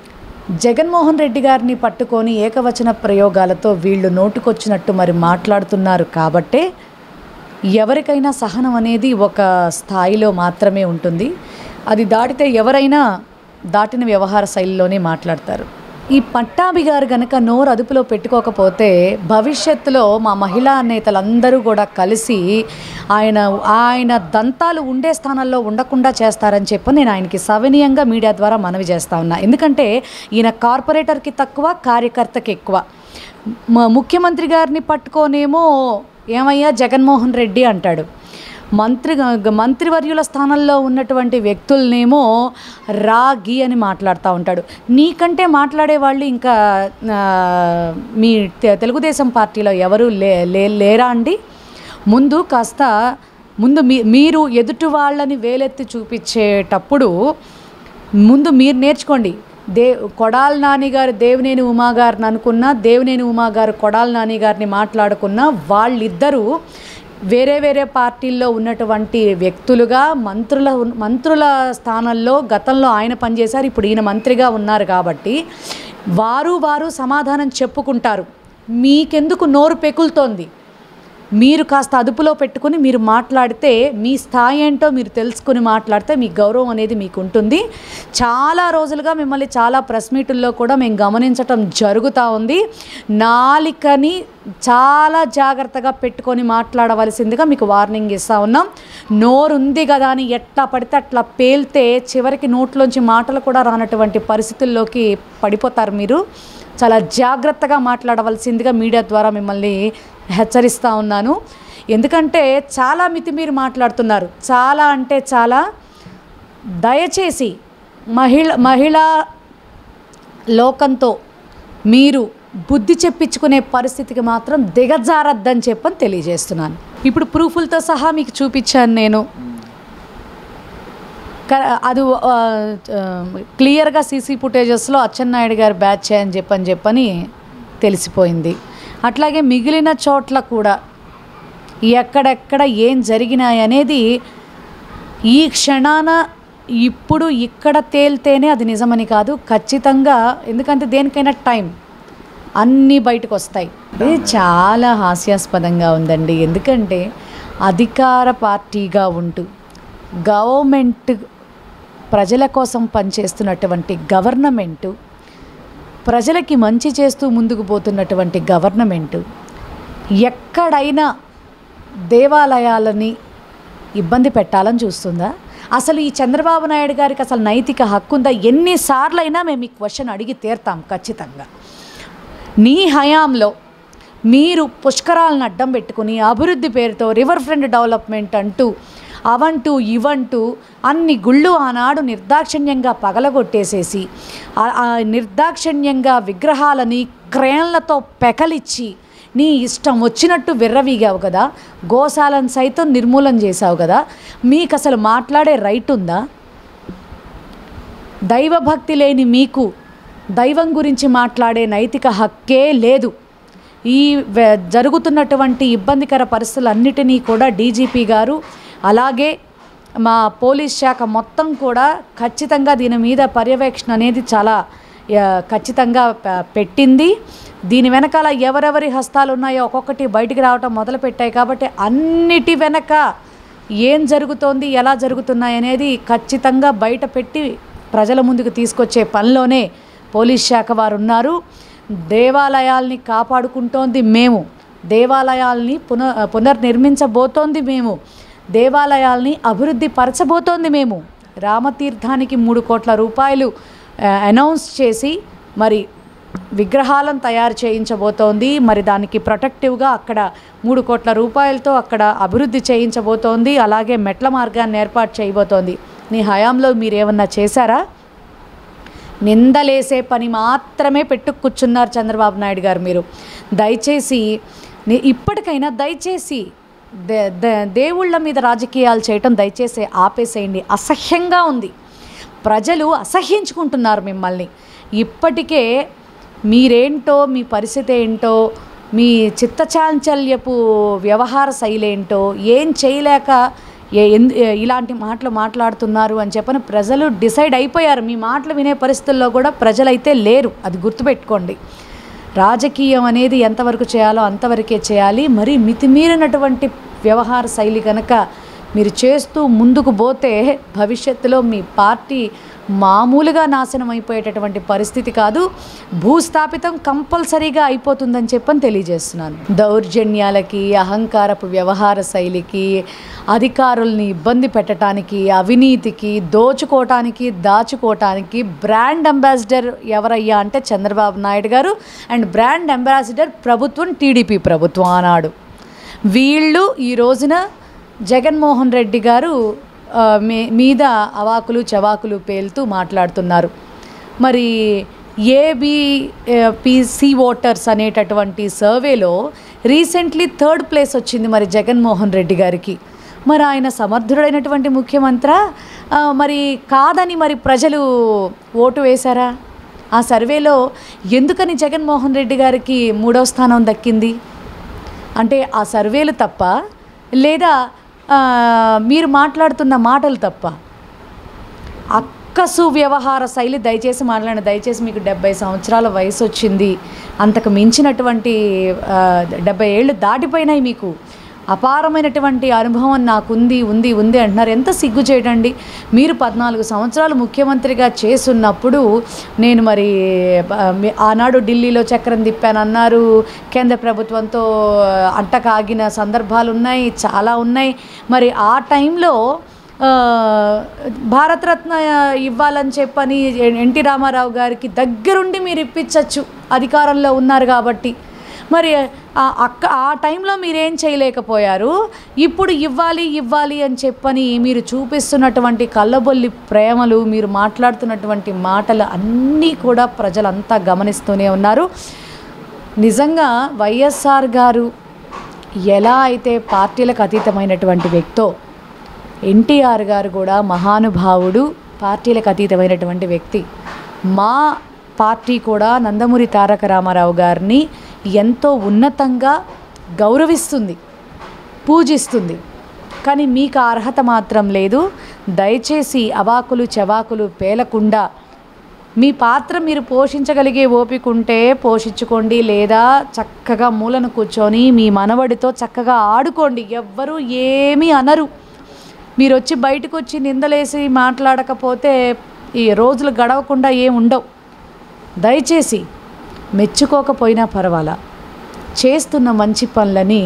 C: జగన్మోహన్ రెడ్డి గారిని పట్టుకొని ఏకవచన ప్రయోగాలతో వీళ్ళు నోటుకొచ్చినట్టు మరి మాట్లాడుతున్నారు కాబట్టే ఎవరికైనా సహనం అనేది ఒక స్థాయిలో మాత్రమే ఉంటుంది అది దాటితే ఎవరైనా దాటిన వ్యవహార శైలిలోనే మాట్లాడతారు ఈ పట్టాభి గారు గనక నోరు అదుపులో పెట్టుకోకపోతే భవిష్యత్తులో మా మహిళా నేతలందరూ కూడా కలిసి ఆయన ఆయన దంతాలు ఉండే స్థానాల్లో ఉండకుండా చేస్తారని చెప్పి నేను ఆయనకి సవినీయంగా మీడియా ద్వారా మనవి చేస్తా ఉన్నా ఎందుకంటే ఈయన కార్పొరేటర్కి తక్కువ కార్యకర్తకి ఎక్కువ మ- ముఖ్యమంత్రి గారిని పట్టుకోనేమో ఏమయ్యా జగన్మోహన్ రెడ్డి అంటాడు మంత్రి మంత్రివర్యుల స్థానంలో ఉన్నటువంటి వ్యక్తులనేమో రాగి అని మాట్లాడుతూ ఉంటాడు నీకంటే మాట్లాడే వాళ్ళు ఇంకా ఆ, మీ తె- తెలుగుదేశం పార్టీలో ఎవరు లే లే- లేరా అండి ముందు కాస్త ముందు మీ మీరు ఎదుటి వాళ్ళని వేలెత్తి చూపించేటప్పుడు ముందు మీరు నేర్చుకోండి దే కొడాల నాని గారు దేవినేని ఉమా గారిని అనుకున్నా దేవినేని ఉమా గారు కొడాల నాని గారిని మాట్లాడుకున్నా వాళ్ళిద్దరూ వేరే వేరే పార్టీల్లో ఉన్నటువంటి వ్యక్తులుగా మంత్రుల మంత్రుల స్థానంలో గతంలో ఆయన పనిచేశారు ఇప్పుడు ఈయన మంత్రిగా ఉన్నారు కాబట్టి వారు వారు సమాధానం చెప్పుకుంటారు మీకెందుకు నోరు పెకులుతోంది మీరు కాస్త అదుపులో పెట్టుకుని మీరు మాట్లాడితే మీ స్థాయి ఏంటో మీరు తెలుసుకుని మాట్లాడితే మీ గౌరవం అనేది మీకు ఉంటుంది చాలా రోజులుగా మిమ్మల్ని చాలా ప్రెస్ మీటుల్లో కూడా మేము గమనించటం జరుగుతూ ఉంది నాలికని చాలా జాగ్రత్తగా పెట్టుకొని మాట్లాడవలసిందిగా మీకు వార్నింగ్ ఇస్తా ఉన్నాం నోరు ఉంది కదా అని ఎట్లా పడితే అట్లా పేల్తే చివరికి నోట్లోంచి మాటలు కూడా రానటువంటి పరిస్థితుల్లోకి పడిపోతారు మీరు చాలా జాగ్రత్తగా మాట్లాడవలసిందిగా మీడియా ద్వారా మిమ్మల్ని హెచ్చరిస్తూ ఉన్నాను ఎందుకంటే చాలా మితిమీరి మాట్లాడుతున్నారు చాలా అంటే చాలా దయచేసి మహిళ మహిళా లోకంతో మీరు బుద్ధి చెప్పించుకునే పరిస్థితికి మాత్రం దిగజారద్దని చెప్పని తెలియజేస్తున్నాను ఇప్పుడు ప్రూఫ్లతో సహా మీకు చూపించాను నేను క- అది ఆ, ఆ, క్లియర్గా సీసీ ఫుటేజెస్లో అచ్చెన్నాయుడు గారి బ్యాచ్ అని చెప్పని చెప్పని తెలిసిపోయింది అట్లాగే మిగిలిన చోట్ల కూడా ఎక్కడెక్కడ ఏం జరిగినాయి అనేది ఈ క్షణాన ఇప్పుడు ఇక్కడ తేలితేనే అది నిజమని కాదు ఖచ్చితంగా ఎందుకంటే దేనికైనా టైం అన్నీ బయటకు వస్తాయి ఇది చాలా హాస్యాస్పదంగా ఉందండి ఎందుకంటే అధికార పార్టీగా ఉంటూ గవర్నమెంట్ ప్రజల కోసం పనిచేస్తున్నటువంటి గవర్నమెంటు ప్రజలకి మంచి చేస్తూ ముందుకు పోతున్నటువంటి గవర్నమెంటు ఎక్కడైనా దేవాలయాలని ఇబ్బంది పెట్టాలని చూస్తుందా అసలు ఈ చంద్రబాబు నాయుడు గారికి అసలు నైతిక హక్కు ఉందా ఎన్నిసార్లైనా మేము ఈ క్వశ్చన్ అడిగి తీరుతాం ఖచ్చితంగా నీ హయాంలో మీరు పుష్కరాలను అడ్డం పెట్టుకుని అభివృద్ధి పేరుతో రివర్ ఫ్రంట్ డెవలప్మెంట్ అంటూ అవంటూ ఇవంటూ అన్ని గుళ్ళు ఆనాడు నిర్దాక్షిణ్యంగా పగలగొట్టేసేసి ఆ- ఆ నిర్దాక్షిణ్యంగా విగ్రహాలని క్రేన్లతో పెకలిచ్చి నీ ఇష్టం వచ్చినట్టు విర్రవీగావు కదా గోశాలను సైతం నిర్మూలన చేశావు కదా మీకు అసలు మాట్లాడే రైట్ ఉందా దైవభక్తి లేని మీకు దైవం గురించి మాట్లాడే నైతిక హక్కే లేదు ఈ వె- జరుగుతున్నటువంటి ఇబ్బందికర పరిస్థితులన్నిటినీ కూడా డీజీపీ గారు అలాగే మా పోలీస్ శాఖ మొత్తం కూడా ఖచ్చితంగా దీని మీద పర్యవేక్షణ అనేది చాలా ఆ, ఖచ్చితంగా ప- పెట్టింది దీని వెనకాల ఎవరెవరి హస్తాలు ఉన్నాయో ఒక్కొక్కటి బయటికి రావటం మొదలుపెట్టాయి కాబట్టి అన్నిటి వెనక ఏం జరుగుతోంది ఎలా జరుగుతున్నాయి అనేది ఖచ్చితంగా బయట పెట్టి ప్రజల ముందుకు తీసుకొచ్చే పనిలోనే పోలీస్ శాఖ వారు ఉన్నారు దేవాలయాల్ని కాపాడుకుంటోంది మేము దేవాలయాల్ని పున పునర్నిర్మించబోతోంది మేము దేవాలయాల్ని అభివృద్ధి పరచబోతోంది మేము రామతీర్థానికి మూడు కోట్ల రూపాయలు ఆ, అనౌన్స్ చేసి మరి విగ్రహాలను తయారు చేయించబోతోంది మరి దానికి ప్రొటెక్టివ్గా అక్కడ మూడు కోట్ల రూపాయలతో అక్కడ అభివృద్ధి చేయించబోతోంది అలాగే మెట్ల మార్గాన్ని ఏర్పాటు చేయబోతోంది నీ హయాంలో మీరు ఏమన్నా చేశారా నిందలేసే పని మాత్రమే పెట్టు కూర్చున్నారు చంద్రబాబు నాయుడు గారు మీరు దయచేసి ని- ఇప్పటికైనా దయచేసి దే దే- దేవుళ్ళ మీద రాజకీయాలు చేయటం దయచేసి ఆపేసేయండి అసహ్యంగా ఉంది ప్రజలు అసహ్యించుకుంటున్నారు మిమ్మల్ని ఇప్పటికే మీరేంటో మీ పరిస్థితి ఏంటో మీ చిత్తచాంచల్యపు వ్యవహార శైలి ఏంటో ఏం చేయలేక ఏ ఎందు- ఏ- ఇలాంటి మాటలు మాట్లాడుతున్నారు అని చెప్పని ప్రజలు డిసైడ్ అయిపోయారు మీ మాటలు వినే పరిస్థితుల్లో కూడా ప్రజలైతే లేరు అది గుర్తుపెట్టుకోండి రాజకీయం అనేది ఎంతవరకు చేయాలో అంతవరకే చేయాలి మరి మితిమీరినటువంటి వ్యవహార శైలి కనుక మీరు చేస్తూ ముందుకు పోతే భవిష్యత్తులో మీ పార్టీ మామూలుగా నాశనం అయిపోయేటటువంటి పరిస్థితి కాదు భూస్థాపితం కంపల్సరీగా అయిపోతుందని చెప్పని తెలియజేస్తున్నాను దౌర్జన్యాలకి అహంకారపు వ్యవహార శైలికి అధికారుల్ని ఇబ్బంది పెట్టడానికి అవినీతికి దోచుకోవటానికి దాచుకోవటానికి బ్రాండ్ అంబాసిడర్ ఎవరయ్యా అంటే Chandrababu Naidu garu and brand ambassador ప్రభుత్వం టీడీపీ ప్రభుత్వం ఆనాడు వీళ్ళు ఈ రోజున జగన్మోహన్ రెడ్డి గారు ఆ, మీ మీద అవాకులు చవాకులు పేలుతూ మాట్లాడుతున్నారు మరి ఏబి పిసి ఓటర్స్ అనేటటువంటి సర్వేలో రీసెంట్లీ థర్డ్ ప్లేస్ వచ్చింది మరి జగన్మోహన్ రెడ్డి గారికి మరి ఆయన సమర్థుడైనటువంటి ముఖ్యమంత్రి మరి కాదని మరి ప్రజలు ఓటు వేశారా ఆ సర్వేలో ఎందుకని జగన్మోహన్ రెడ్డి గారికి మూడో స్థానం దక్కింది అంటే ఆ సర్వేలు తప్ప లేదా ఆ, మీరు మాట్లాడుతున్న మాటలు తప్ప అక్కసు వ్యవహార శైలి దయచేసి మాట్లాడండి దయచేసి మీకు డెబ్బై సంవత్సరాల వయసు వచ్చింది అంతకు మించినటువంటి ఆ, డెబ్బై ఏళ్ళు దాటిపోయినాయి మీకు అపారమైనటువంటి అనుభవం నాకుంది ఉంది ఉంది అంటున్నారు ఎంత సిగ్గు చేయడండి మీరు పద్నాలుగు సంవత్సరాలు ముఖ్యమంత్రిగా చేసున్నప్పుడు నేను మరి ఆ, మీ- ఆనాడు ఢిల్లీలో చక్రం తిప్పానన్నారు కేంద్ర ప్రభుత్వంతో అంటకాగిన సందర్భాలు ఉన్నాయి చాలా ఉన్నాయి మరి ఆ టైంలో ఆ, భారతరత్న ఇవ్వాలని చెప్పని ఎన్టీ రామారావు గారికి దగ్గరుండి మీరు ఇప్పించవచ్చు అధికారంలో ఉన్నారు కాబట్టి మరి ఆ అక్క ఆ టైంలో మీరేం చేయలేకపోయారు ఇప్పుడు ఇవ్వాలి ఇవ్వాలి అని చెప్పని మీరు చూపిస్తున్నటువంటి కళ్ళబొల్లి ప్రేమలు మీరు మాట్లాడుతున్నటువంటి మాటలు అన్నీ కూడా ప్రజలంతా గమనిస్తూనే ఉన్నారు నిజంగా వైఎస్ఆర్ గారు ఎలా అయితే పార్టీలకు అతీతమైనటువంటి వ్యక్తో ఎన్టీఆర్ గారు కూడా మహానుభావుడు పార్టీలకు అతీతమైనటువంటి వ్యక్తి మా పార్టీ కూడా నందమూరి తారక రామారావు గారిని ఎంతో ఉన్నతంగా గౌరవిస్తుంది పూజిస్తుంది కానీ మీకు ఆ అర్హత మాత్రం లేదు దయచేసి అవాకులు చవాకులు పేలకుండా మీ పాత్ర మీరు పోషించగలిగే ఓపిక ఉంటే పోషించుకోండి లేదా చక్కగా మూలను కూర్చొని మీ మనవడితో చక్కగా ఆడుకోండి ఎవ్వరూ ఏమీ అనరు మీరు వచ్చి బయటకు వచ్చి నిందలేసి మాట్లాడకపోతే ఈ రోజులు గడవకుండా ఏం ఉండవు దయచేసి మెచ్చుకోకపోయినా పర్వాలా చేస్తున్న మంచి పనులని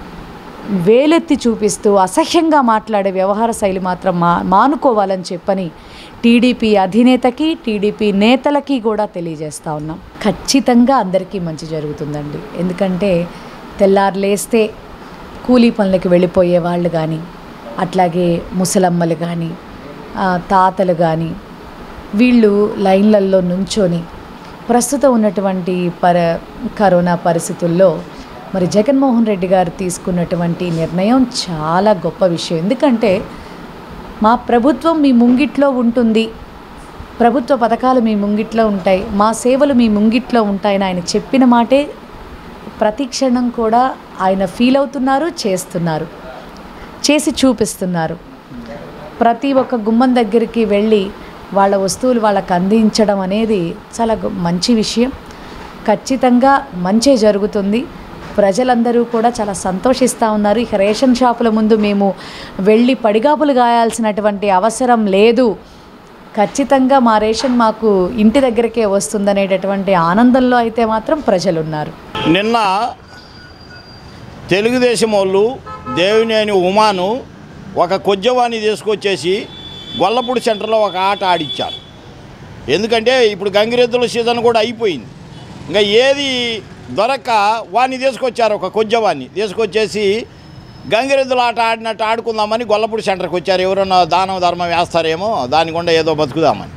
C: వేలెత్తి చూపిస్తూ అసహ్యంగా మాట్లాడే వ్యవహార శైలి మాత్రం మా మానుకోవాలని చెప్పని టీడీపీ అధినేతకి టీడీపీ నేతలకి కూడా తెలియజేస్తా ఉన్నాం ఖచ్చితంగా అందరికీ మంచి జరుగుతుందండి ఎందుకంటే తెల్లారు లేస్తే కూలీ పనులకి వెళ్ళిపోయే వాళ్ళు కానీ అట్లాగే ముసలమ్మలు కానీ ఆ, తాతలు కానీ వీళ్ళు లైన్లలో నుంచొని ప్రస్తుతం ఉన్నటువంటి పర కరోనా పరిస్థితుల్లో మరి జగన్మోహన్ రెడ్డి గారు తీసుకున్నటువంటి నిర్ణయం చాలా గొప్ప విషయం ఎందుకంటే మా ప్రభుత్వం మీ ముంగిట్లో ఉంటుంది ప్రభుత్వ పథకాలు మీ ముంగిట్లో ఉంటాయి మా సేవలు మీ ముంగిట్లో ఉంటాయని ఆయన చెప్పిన మాటే ప్రతి క్షణం కూడా ఆయన ఫీల్ అవుతున్నారు చేస్తున్నారు చేసి చూపిస్తున్నారు ప్రతి ఒక్క గుమ్మం దగ్గరికి వెళ్ళి వాళ్ళ వస్తువులు వాళ్ళకి అందించడం అనేది చాలా గొ- మంచి విషయం ఖచ్చితంగా మంచి జరుగుతుంది ప్రజలందరూ కూడా చాలా సంతోషిస్తూ ఉన్నారు ఇక రేషన్ షాపుల ముందు మేము వెళ్ళి పడిగాపులు గాయాల్సినటువంటి అవసరం లేదు ఖచ్చితంగా మా రేషన్ మాకు ఇంటి దగ్గరికే వస్తుందనేటటువంటి ఆనందంలో అయితే మాత్రం ప్రజలు ఉన్నారు
D: నిన్న తెలుగుదేశం వాళ్ళు దేవినేని ఉమాను ఒక కొజ్జవాణి తీసుకొచ్చేసి గొల్లపూడి సెంటర్లో ఒక ఆట ఆడిచ్చారు ఎందుకంటే ఇప్పుడు గంగిరెద్దుల సీజన్ కూడా అయిపోయింది ఇంకా ఏది దొరక్క వాడిని తీసుకొచ్చారు ఒక కొజ్జవాణ్ణి తీసుకొచ్చేసి గంగిరెద్దుల ఆట ఆడినట్టు ఆడుకుందామని గొల్లపూడి సెంటర్కి వచ్చారు ఎవరన్నా దానం ధర్మం వేస్తారేమో దాని గుండా ఏదో బతుకుదామని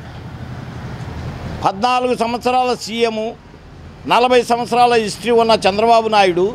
D: పద్నాలుగు సంవత్సరాల సీఎము నలభై సంవత్సరాల హిస్టరీ ఉన్న చంద్రబాబు నాయుడు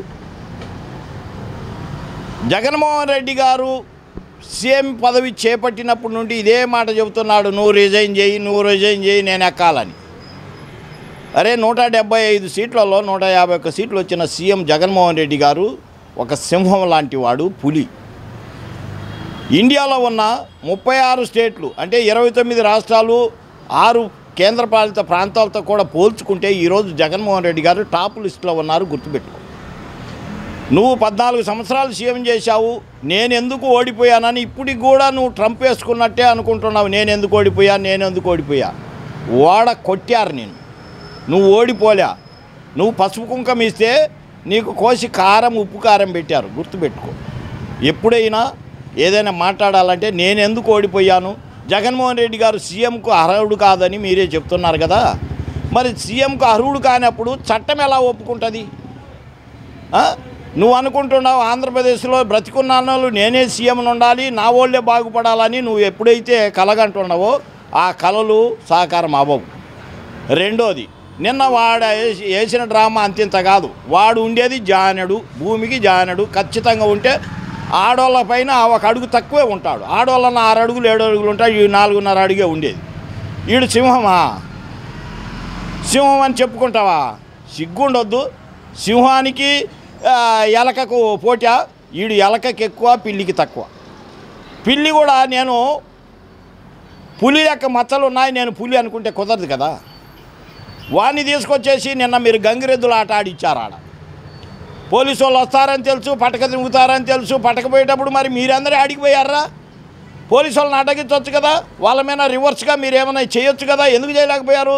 D: జగన్మోహన్ రెడ్డి గారు సీఎం పదవి చేపట్టినప్పటి నుండి ఇదే మాట చెబుతున్నాడు నువ్వు రిజైన్ చేయి నువ్వు రిజైన్ చేయి నేను ఎక్కాలని అరే నూట డెబ్బై ఐదు సీట్లలో నూట యాభై ఒక్క సీట్లు వచ్చిన సీఎం జగన్మోహన్ రెడ్డి గారు ఒక సింహం లాంటి వాడు పులి ఇండియాలో ఉన్న ముప్పై ఆరు స్టేట్లు అంటే ఇరవై తొమ్మిది రాష్ట్రాలు ఆరు కేంద్రపాలిత ప్రాంతాలతో కూడా పోల్చుకుంటే ఈరోజు జగన్మోహన్ రెడ్డి గారు టాప్ లిస్టులో ఉన్నారు గుర్తుపెట్టుకో నువ్వు పద్నాలుగు సంవత్సరాలు సీఎం చేశావు నేను ఎందుకు ఓడిపోయానని ఇప్పటికి కూడా నువ్వు ట్రంప్ వేసుకున్నట్టే అనుకుంటున్నావు నేను ఎందుకు ఓడిపోయా నేను ఎందుకు ఓడిపోయా ఓడ కొట్టారు నేను నువ్వు ఓడిపోలే నువ్వు పసుపు కుంకం ఇస్తే నీకు కోసి కారం ఉప్పు కారం పెట్టారు గుర్తుపెట్టుకో ఎప్పుడైనా ఏదైనా మాట్లాడాలంటే నేను ఎందుకు ఓడిపోయాను జగన్మోహన్ రెడ్డి గారు సీఎంకు అర్హుడు కాదని మీరే చెప్తున్నారు కదా మరి సీఎంకు అర్హుడు కానప్పుడు చట్టం ఎలా ఒప్పుకుంటుంది ఆ? నువ్వు అనుకుంటున్నావు ఆంధ్రప్రదేశ్లో బ్రతికున్న వాళ్ళు నేనే సీఎం ఉండాలి నా వాళ్ళే బాగుపడాలని నువ్వు ఎప్పుడైతే కలగంటున్నావో ఆ కలలు సాకారం అవ్వవు రెండోది నిన్న వాడు వేసి- వేసిన డ్రామా అంతింత కాదు వాడు ఉండేది జానడు భూమికి జానడు ఖచ్చితంగా ఉంటే ఆడోళ్ళ పైన ఒక అడుగు తక్కువే ఉంటాడు ఆడోళ్ళన్న ఆరు అడుగులు ఏడు అడుగులు ఉంటాయి ఈ నాలుగున్నర అడుగే ఉండేది ఈడు సింహమా సింహం అని చెప్పుకుంటావా సిగ్గుండొద్దు సింహానికి ఆ, ఎలకకు పోటా ఈడు ఎలకకి ఎక్కువ పిల్లికి తక్కువ పిల్లి కూడా నేను పులి యొక్క మచ్చలు ఉన్నాయి నేను పులి అనుకుంటే కుదరదు కదా వాడిని తీసుకొచ్చేసి నిన్న మీరు గంగిరెద్దులు ఆట ఆడిచ్చారు ఆడ పోలీసు వాళ్ళు వస్తారని తెలుసు పటక తిరుగుతారని తెలుసు పటకపోయేటప్పుడు మరి మీరందరూ ఆడికిపోయారా పోలీసు వాళ్ళని అడ్డగించవచ్చు కదా వాళ్ళ మీద రివర్స్గా మీరు ఏమైనా చేయొచ్చు కదా ఎందుకు చేయలేకపోయారు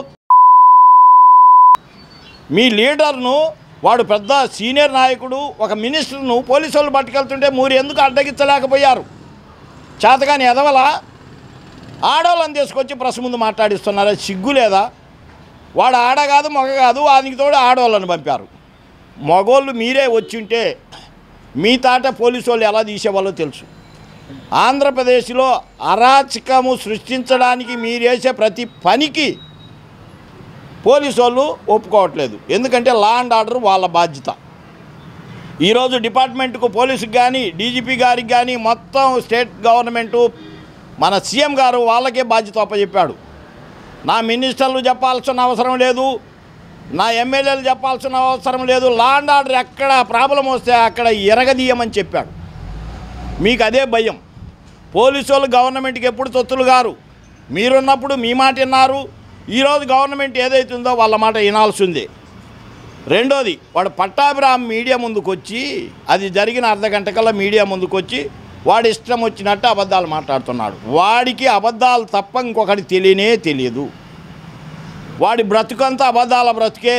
D: మీ లీడర్ను వాడు పెద్ద సీనియర్ నాయకుడు ఒక మినిస్టర్ను పోలీసు వాళ్ళు పట్టుకెళ్తుంటే మీరు ఎందుకు అడ్డగించలేకపోయారు చేతగాని ఎదవలా ఆడవాళ్ళని తీసుకొచ్చి ప్రెస్ ముందు మాట్లాడిస్తున్నారా సిగ్గు లేదా వాడు ఆడ కాదు మగ కాదు వానికి తోడు ఆడవాళ్ళని పంపారు మగోళ్ళు మీరే వచ్చింటే మీ తాట పోలీసు వాళ్ళు ఎలా తీసేవాళ్ళో తెలుసు ఆంధ్రప్రదేశ్లో అరాచకము సృష్టించడానికి మీరేసే ప్రతి పనికి పోలీసు వాళ్ళు ఒప్పుకోవట్లేదు ఎందుకంటే లా అండ్ ఆర్డర్ వాళ్ళ బాధ్యత ఈరోజు డిపార్ట్మెంట్కు పోలీసుకి కానీ డీజీపీ గారికి కానీ మొత్తం స్టేట్ గవర్నమెంటు మన సీఎం గారు వాళ్ళకే బాధ్యత అప్పచెప్పాడు నా మినిస్టర్లు చెప్పాల్సిన అవసరం లేదు నా ఎమ్మెల్యేలు చెప్పాల్సిన అవసరం లేదు లా అండ్ ఆర్డర్ ఎక్కడ ప్రాబ్లం వస్తే అక్కడ ఎరగదీయమని చెప్పాడు మీకు అదే భయం పోలీసు వాళ్ళు గవర్నమెంట్కి ఎప్పుడు తొత్తులు గారు మీరున్నప్పుడు మీ మాట విన్నారు ఈరోజు గవర్నమెంట్ ఏదైతుందో వాళ్ళ మాట వినాల్సిందే రెండోది వాడు పట్టాభిరామ్ మీడియా ముందుకు వచ్చి అది జరిగిన అర్ధ గంట కల్లా మీడియా ముందుకు వచ్చి వాడి ఇష్టం వచ్చినట్టు అబద్ధాలు మాట్లాడుతున్నాడు వాడికి అబద్ధాలు తప్ప ఇంకొకటి తెలియనే తెలియదు వాడి బ్రతుకంతా అబద్ధాల బ్రతుకే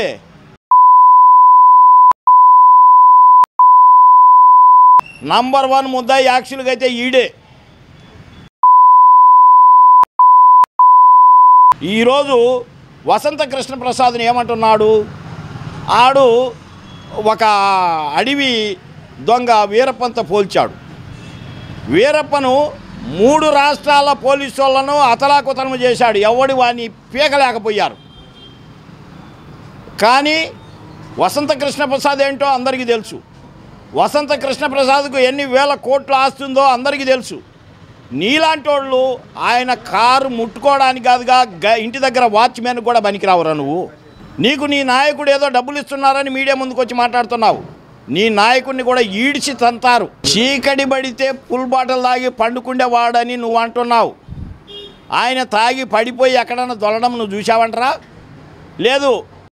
D: నంబర్ వన్ ముద్ద యాక్చువల్గా అయితే ఈడే ఈరోజు వసంత కృష్ణ ప్రసాద్ని ఏమంటున్నాడు ఆడు ఒక అడవి దొంగ వీరప్పంతో పోల్చాడు వీరప్పను మూడు రాష్ట్రాల పోలీసు వాళ్ళను అతలాకుతలము చేశాడు ఎవడి వాడిని పీకలేకపోయారు కానీ వసంత కృష్ణ ప్రసాద్ ఏంటో అందరికీ తెలుసు వసంత కృష్ణ ప్రసాద్కు ఎన్ని వేల కోట్ల ఆస్తుందో అందరికీ తెలుసు నీలాంటి వాళ్ళు ఆయన కారు ముట్టుకోవడానికి కాదుగా గ- ఇంటి దగ్గర వాచ్మెన్ కూడా పనికిరావురా నువ్వు నీకు నీ నాయకుడు ఏదో డబ్బులు ఇస్తున్నారని మీడియా ముందుకు వచ్చి మాట్లాడుతున్నావు నీ నాయకుడిని కూడా ఈడ్చి తంతారు చీకటి పడితే ఫుల్ బాటలు తాగి పండుకుండేవాడని నువ్వు అంటున్నావు ఆయన తాగి పడిపోయి ఎక్కడన్నా దొలడం నువ్వు చూసావంటరా లేదు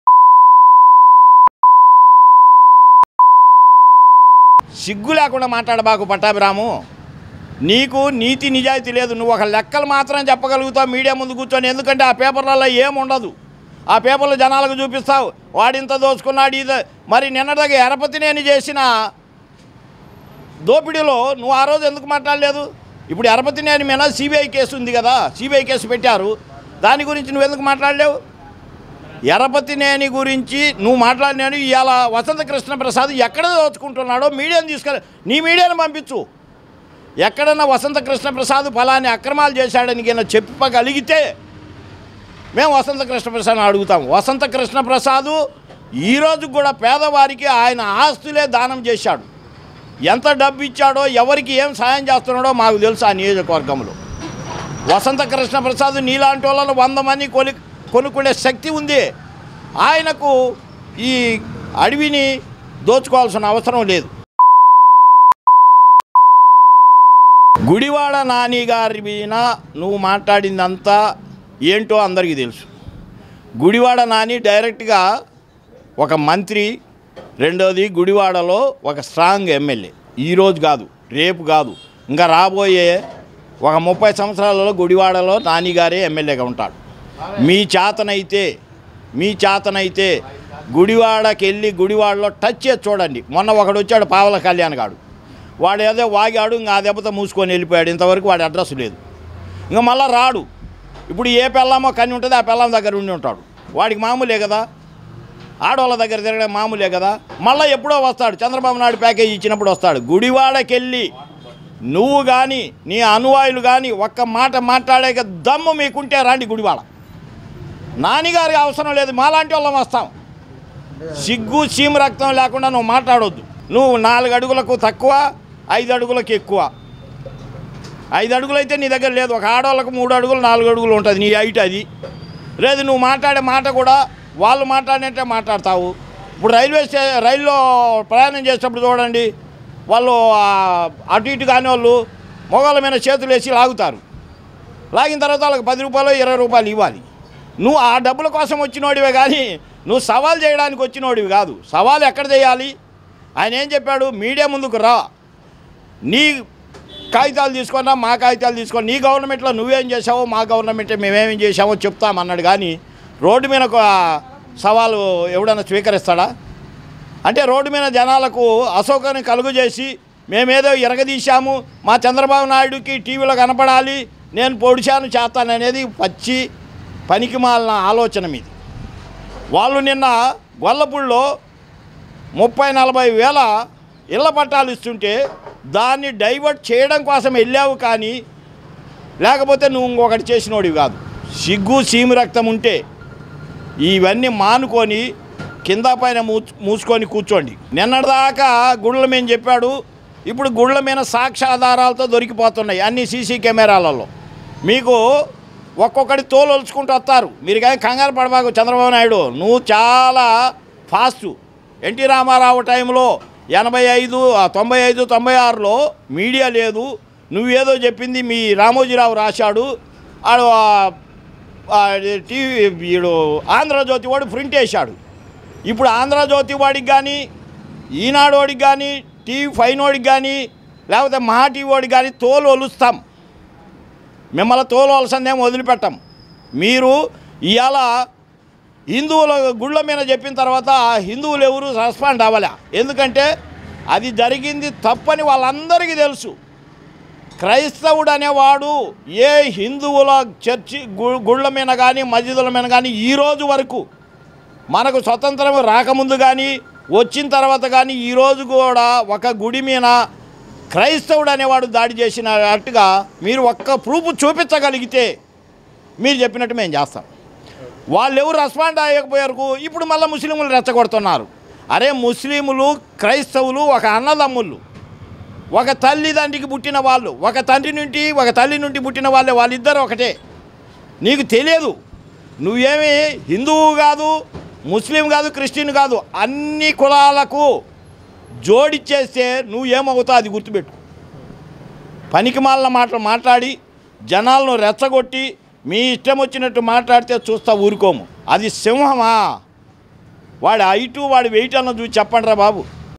D: సిగ్గు లేకుండా మాట్లాడబాకు పట్టాభిరాము నీకు నీతి నిజాయితీ లేదు నువ్వు ఒక లెక్కలు మాత్రం చెప్పగలుగుతావు మీడియా ముందు కూర్చొని ఎందుకంటే ఆ పేపర్లలో ఏముండదు ఆ పేపర్లు జనాలకు చూపిస్తావు వాడింత దోచుకున్నాడు ఇది మరి నిన్నటిదాకా ఎరపతినేని చేసిన దోపిడీలో నువ్వు ఆ రోజు ఎందుకు మాట్లాడలేదు ఇప్పుడు ఎరపతినేని మీద సిబిఐ కేసు ఉంది కదా సిబిఐ కేసు పెట్టారు దాని గురించి నువ్వు ఎందుకు మాట్లాడలేవు ఎరపతినేని గురించి నువ్వు మాట్లాడినాను ఇవాళ వసంత కృష్ణ ప్రసాద్ ఎక్కడ దోచుకుంటున్నాడో మీడియాని తీసుకెళ్ళి నీ మీడియాని పంపించు ఎక్కడన్నా వసంత కృష్ణ ప్రసాద్ ఫలాని అక్రమాలు చేశాడని కింద చెప్పగలిగితే మేము వసంత కృష్ణ ప్రసాద్ని అడుగుతాం వసంత కృష్ణ ప్రసాద్ ఈరోజు కూడా పేదవారికి ఆయన ఆస్తులే దానం చేశాడు ఎంత డబ్బు ఇచ్చాడో ఎవరికి ఏం సాయం చేస్తున్నాడో మాకు తెలుసు ఆ నియోజకవర్గంలో వసంత కృష్ణ ప్రసాద్ నీలాంటి వాళ్ళను వంద మంది కొలి కొనుక్కునే శక్తి ఉంది ఆయనకు ఈ అడవిని దోచుకోవాల్సిన అవసరం లేదు గుడివాడ నాని గారి మీద నువ్వు మాట్లాడిందంతా ఏంటో అందరికీ తెలుసు గుడివాడ నాని డైరెక్ట్గా ఒక మంత్రి రెండోది గుడివాడలో ఒక స్ట్రాంగ్ ఎమ్మెల్యే ఈరోజు కాదు రేపు కాదు ఇంకా రాబోయే ఒక ముప్పై సంవత్సరాలలో గుడివాడలో నాని గారే ఎమ్మెల్యేగా ఉంటాడు మీ చేతనైతే మీ చేతనైతే గుడివాడకి వెళ్ళి గుడివాడలో టచ్ చేసి చూడండి మొన్న ఒకడు వచ్చాడు పావల కళ్యాణ్ గాడు వాడు ఏదో వాగాడు ఇంకా ఆ దెబ్బతో మూసుకొని వెళ్ళిపోయాడు ఇంతవరకు వాడి అడ్రస్ లేదు ఇంకా మళ్ళీ రాడు ఇప్పుడు ఏ పెళ్ళామో కన్ని ఉంటుంది ఆ పెళ్ళాం దగ్గర ఉండి ఉంటాడు వాడికి మామూలే కదా ఆడవాళ్ళ దగ్గర తిరగడం మామూలే కదా మళ్ళీ ఎప్పుడో వస్తాడు చంద్రబాబు నాయుడు ప్యాకేజ్ ఇచ్చినప్పుడు వస్తాడు గుడివాడకెళ్ళి నువ్వు కానీ నీ అనువాయులు కానీ ఒక్క మాట మాట్లాడే దమ్ము మీకుంటే రాండి గుడివాడ నానిగారికి అవసరం లేదు మాలాంటి వాళ్ళం వస్తాం సిగ్గు చీమ రక్తం లేకుండా నువ్వు మాట్లాడొద్దు నువ్వు నాలుగు అడుగులకు తక్కువ ఐదు అడుగులకు ఎక్కువ ఐదు అడుగులు అయితే నీ దగ్గర లేదు ఒక ఆడవాళ్ళకు మూడు అడుగులు నాలుగు అడుగులు ఉంటుంది నీ హైట్ అది లేదు నువ్వు మాట్లాడే మాట కూడా వాళ్ళు మాట్లాడినట్టే మాట్లాడతావు ఇప్పుడు రైల్వే స్టే రైల్లో ప్రయాణం చేసేటప్పుడు చూడండి వాళ్ళు ఆ, అటు ఇటు కాని వాళ్ళు మొగల మీద చేతులు వేసి లాగుతారు లాగిన తర్వాత వాళ్ళకి పది రూపాయలు ఇరవై రూపాయలు ఇవ్వాలి నువ్వు ఆ డబ్బుల కోసం వచ్చినోడివే కానీ నువ్వు సవాల్ చేయడానికి వచ్చినోడివి కాదు సవాల్ ఎక్కడ చేయాలి ఆయన ఏం చెప్పాడు మీడియా ముందుకు రా నీ కాగితాలు తీసుకున్నా మా కాగితాలు తీసుకొని నీ గవర్నమెంట్లో నువ్వేం చేసావో మా గవర్నమెంట్ మేమేం చేసామో చెప్తామన్నాడు కానీ రోడ్డు మీద ఒక సవాలు ఎవడన్నా స్వీకరిస్తాడా అంటే రోడ్డు మీద జనాలకు అసౌకర్యం కలుగు చేసి మేమేదో ఎరగదీశాము మా చంద్రబాబు నాయుడుకి టీవీలో కనపడాలి నేను పొడిచాను చేస్తాను అనేది పచ్చి పనికి మాలిన ఆలోచన మీది వాళ్ళు నిన్న గొల్లపూడిలో ముప్పై నలభై వేల ఇళ్ల పట్టాలు ఇస్తుంటే దాన్ని డైవర్ట్ చేయడం కోసం వెళ్ళావు కానీ లేకపోతే నువ్వు ఇంకొకటి చేసినోడివి కాదు సిగ్గు సీము రక్తం ఉంటే ఇవన్నీ మానుకొని కింద పైన మూ మూసుకొని కూర్చోండి నిన్నటిదాకా గుళ్ళ మీద చెప్పాడు ఇప్పుడు గుళ్ళ మీద సాక్ష్యాధారాలతో దొరికిపోతున్నాయి అన్ని సీసీ కెమెరాలలో మీకు ఒక్కొక్కటి తోలు ఒలుచుకుంటూ వస్తారు మీరు కానీ కంగారు పడబాకు చంద్రబాబు నాయుడు నువ్వు చాలా ఫాస్ట్ ఎన్టీ రామారావు టైంలో ఎనభై ఐదు ఆ, తొంభై ఐదు తొంభై ఆరులో మీడియా లేదు నువ్వేదో చెప్పింది మీ రామోజీరావు రాశాడు ఆడు ఆ, ఆ, టీవీ వీడు ఆంధ్రజ్యోతి వాడు ప్రింట్ వేశాడు ఇప్పుడు ఆంధ్రజ్యోతి వాడికి కానీ ఈనాడు వాడికి కానీ టీవీ ఫైవ్ వాడికి కానీ లేకపోతే మహా టీవీ వాడికి కానీ తోలు ఒలుస్తాం మిమ్మల్ని తోలు వలసిందేం వదిలిపెట్టాం మీరు ఇవాళ హిందువుల గుళ్ళ మీద చెప్పిన తర్వాత ఆ హిందువులు ఎవరు రెస్పాండ్ అవ్వలే ఎందుకంటే అది జరిగింది తప్పని వాళ్ళందరికీ తెలుసు క్రైస్తవుడు అనేవాడు ఏ హిందువుల చర్చి గు- గుళ్ళ మీద కానీ మసీదుల మీద కానీ ఈ రోజు వరకు మనకు స్వతంత్రం రాకముందు కానీ వచ్చిన తర్వాత కానీ ఈరోజు కూడా ఒక గుడి మీద క్రైస్తవుడు అనేవాడు దాడి చేసినట్టుగా మీరు ఒక్క ప్రూఫ్ చూపించగలిగితే మీరు చెప్పినట్టు మేము చేస్తాం వాళ్ళు ఎవరు రెస్పాండ్ అయ్యకపోయారు ఇప్పుడు మళ్ళీ ముస్లింలు రెచ్చగొడుతున్నారు అరే ముస్లింలు క్రైస్తవులు ఒక అన్నదమ్ముళ్ళు ఒక తల్లిదండ్రికి పుట్టిన వాళ్ళు ఒక తండ్రి నుండి ఒక తల్లి నుండి పుట్టిన వాళ్ళే వాళ్ళిద్దరు ఒకటే నీకు తెలియదు నువ్వేమి హిందువు కాదు ముస్లిం కాదు క్రిస్టియన్ కాదు అన్ని కులాలకు జోడిచ్చేస్తే నువ్వు ఏమవుతావు అది గుర్తుపెట్టు పనికి మాలిన మాటలు మాట్లాడి జనాలను రెచ్చగొట్టి మీ ఇష్టం వచ్చినట్టు మాట్లాడితే చూస్తా ఊరుకోము అది సింహమా వాడి హైటు వాడి వెయిట్ అన్న చూసి చెప్పండి రా బాబు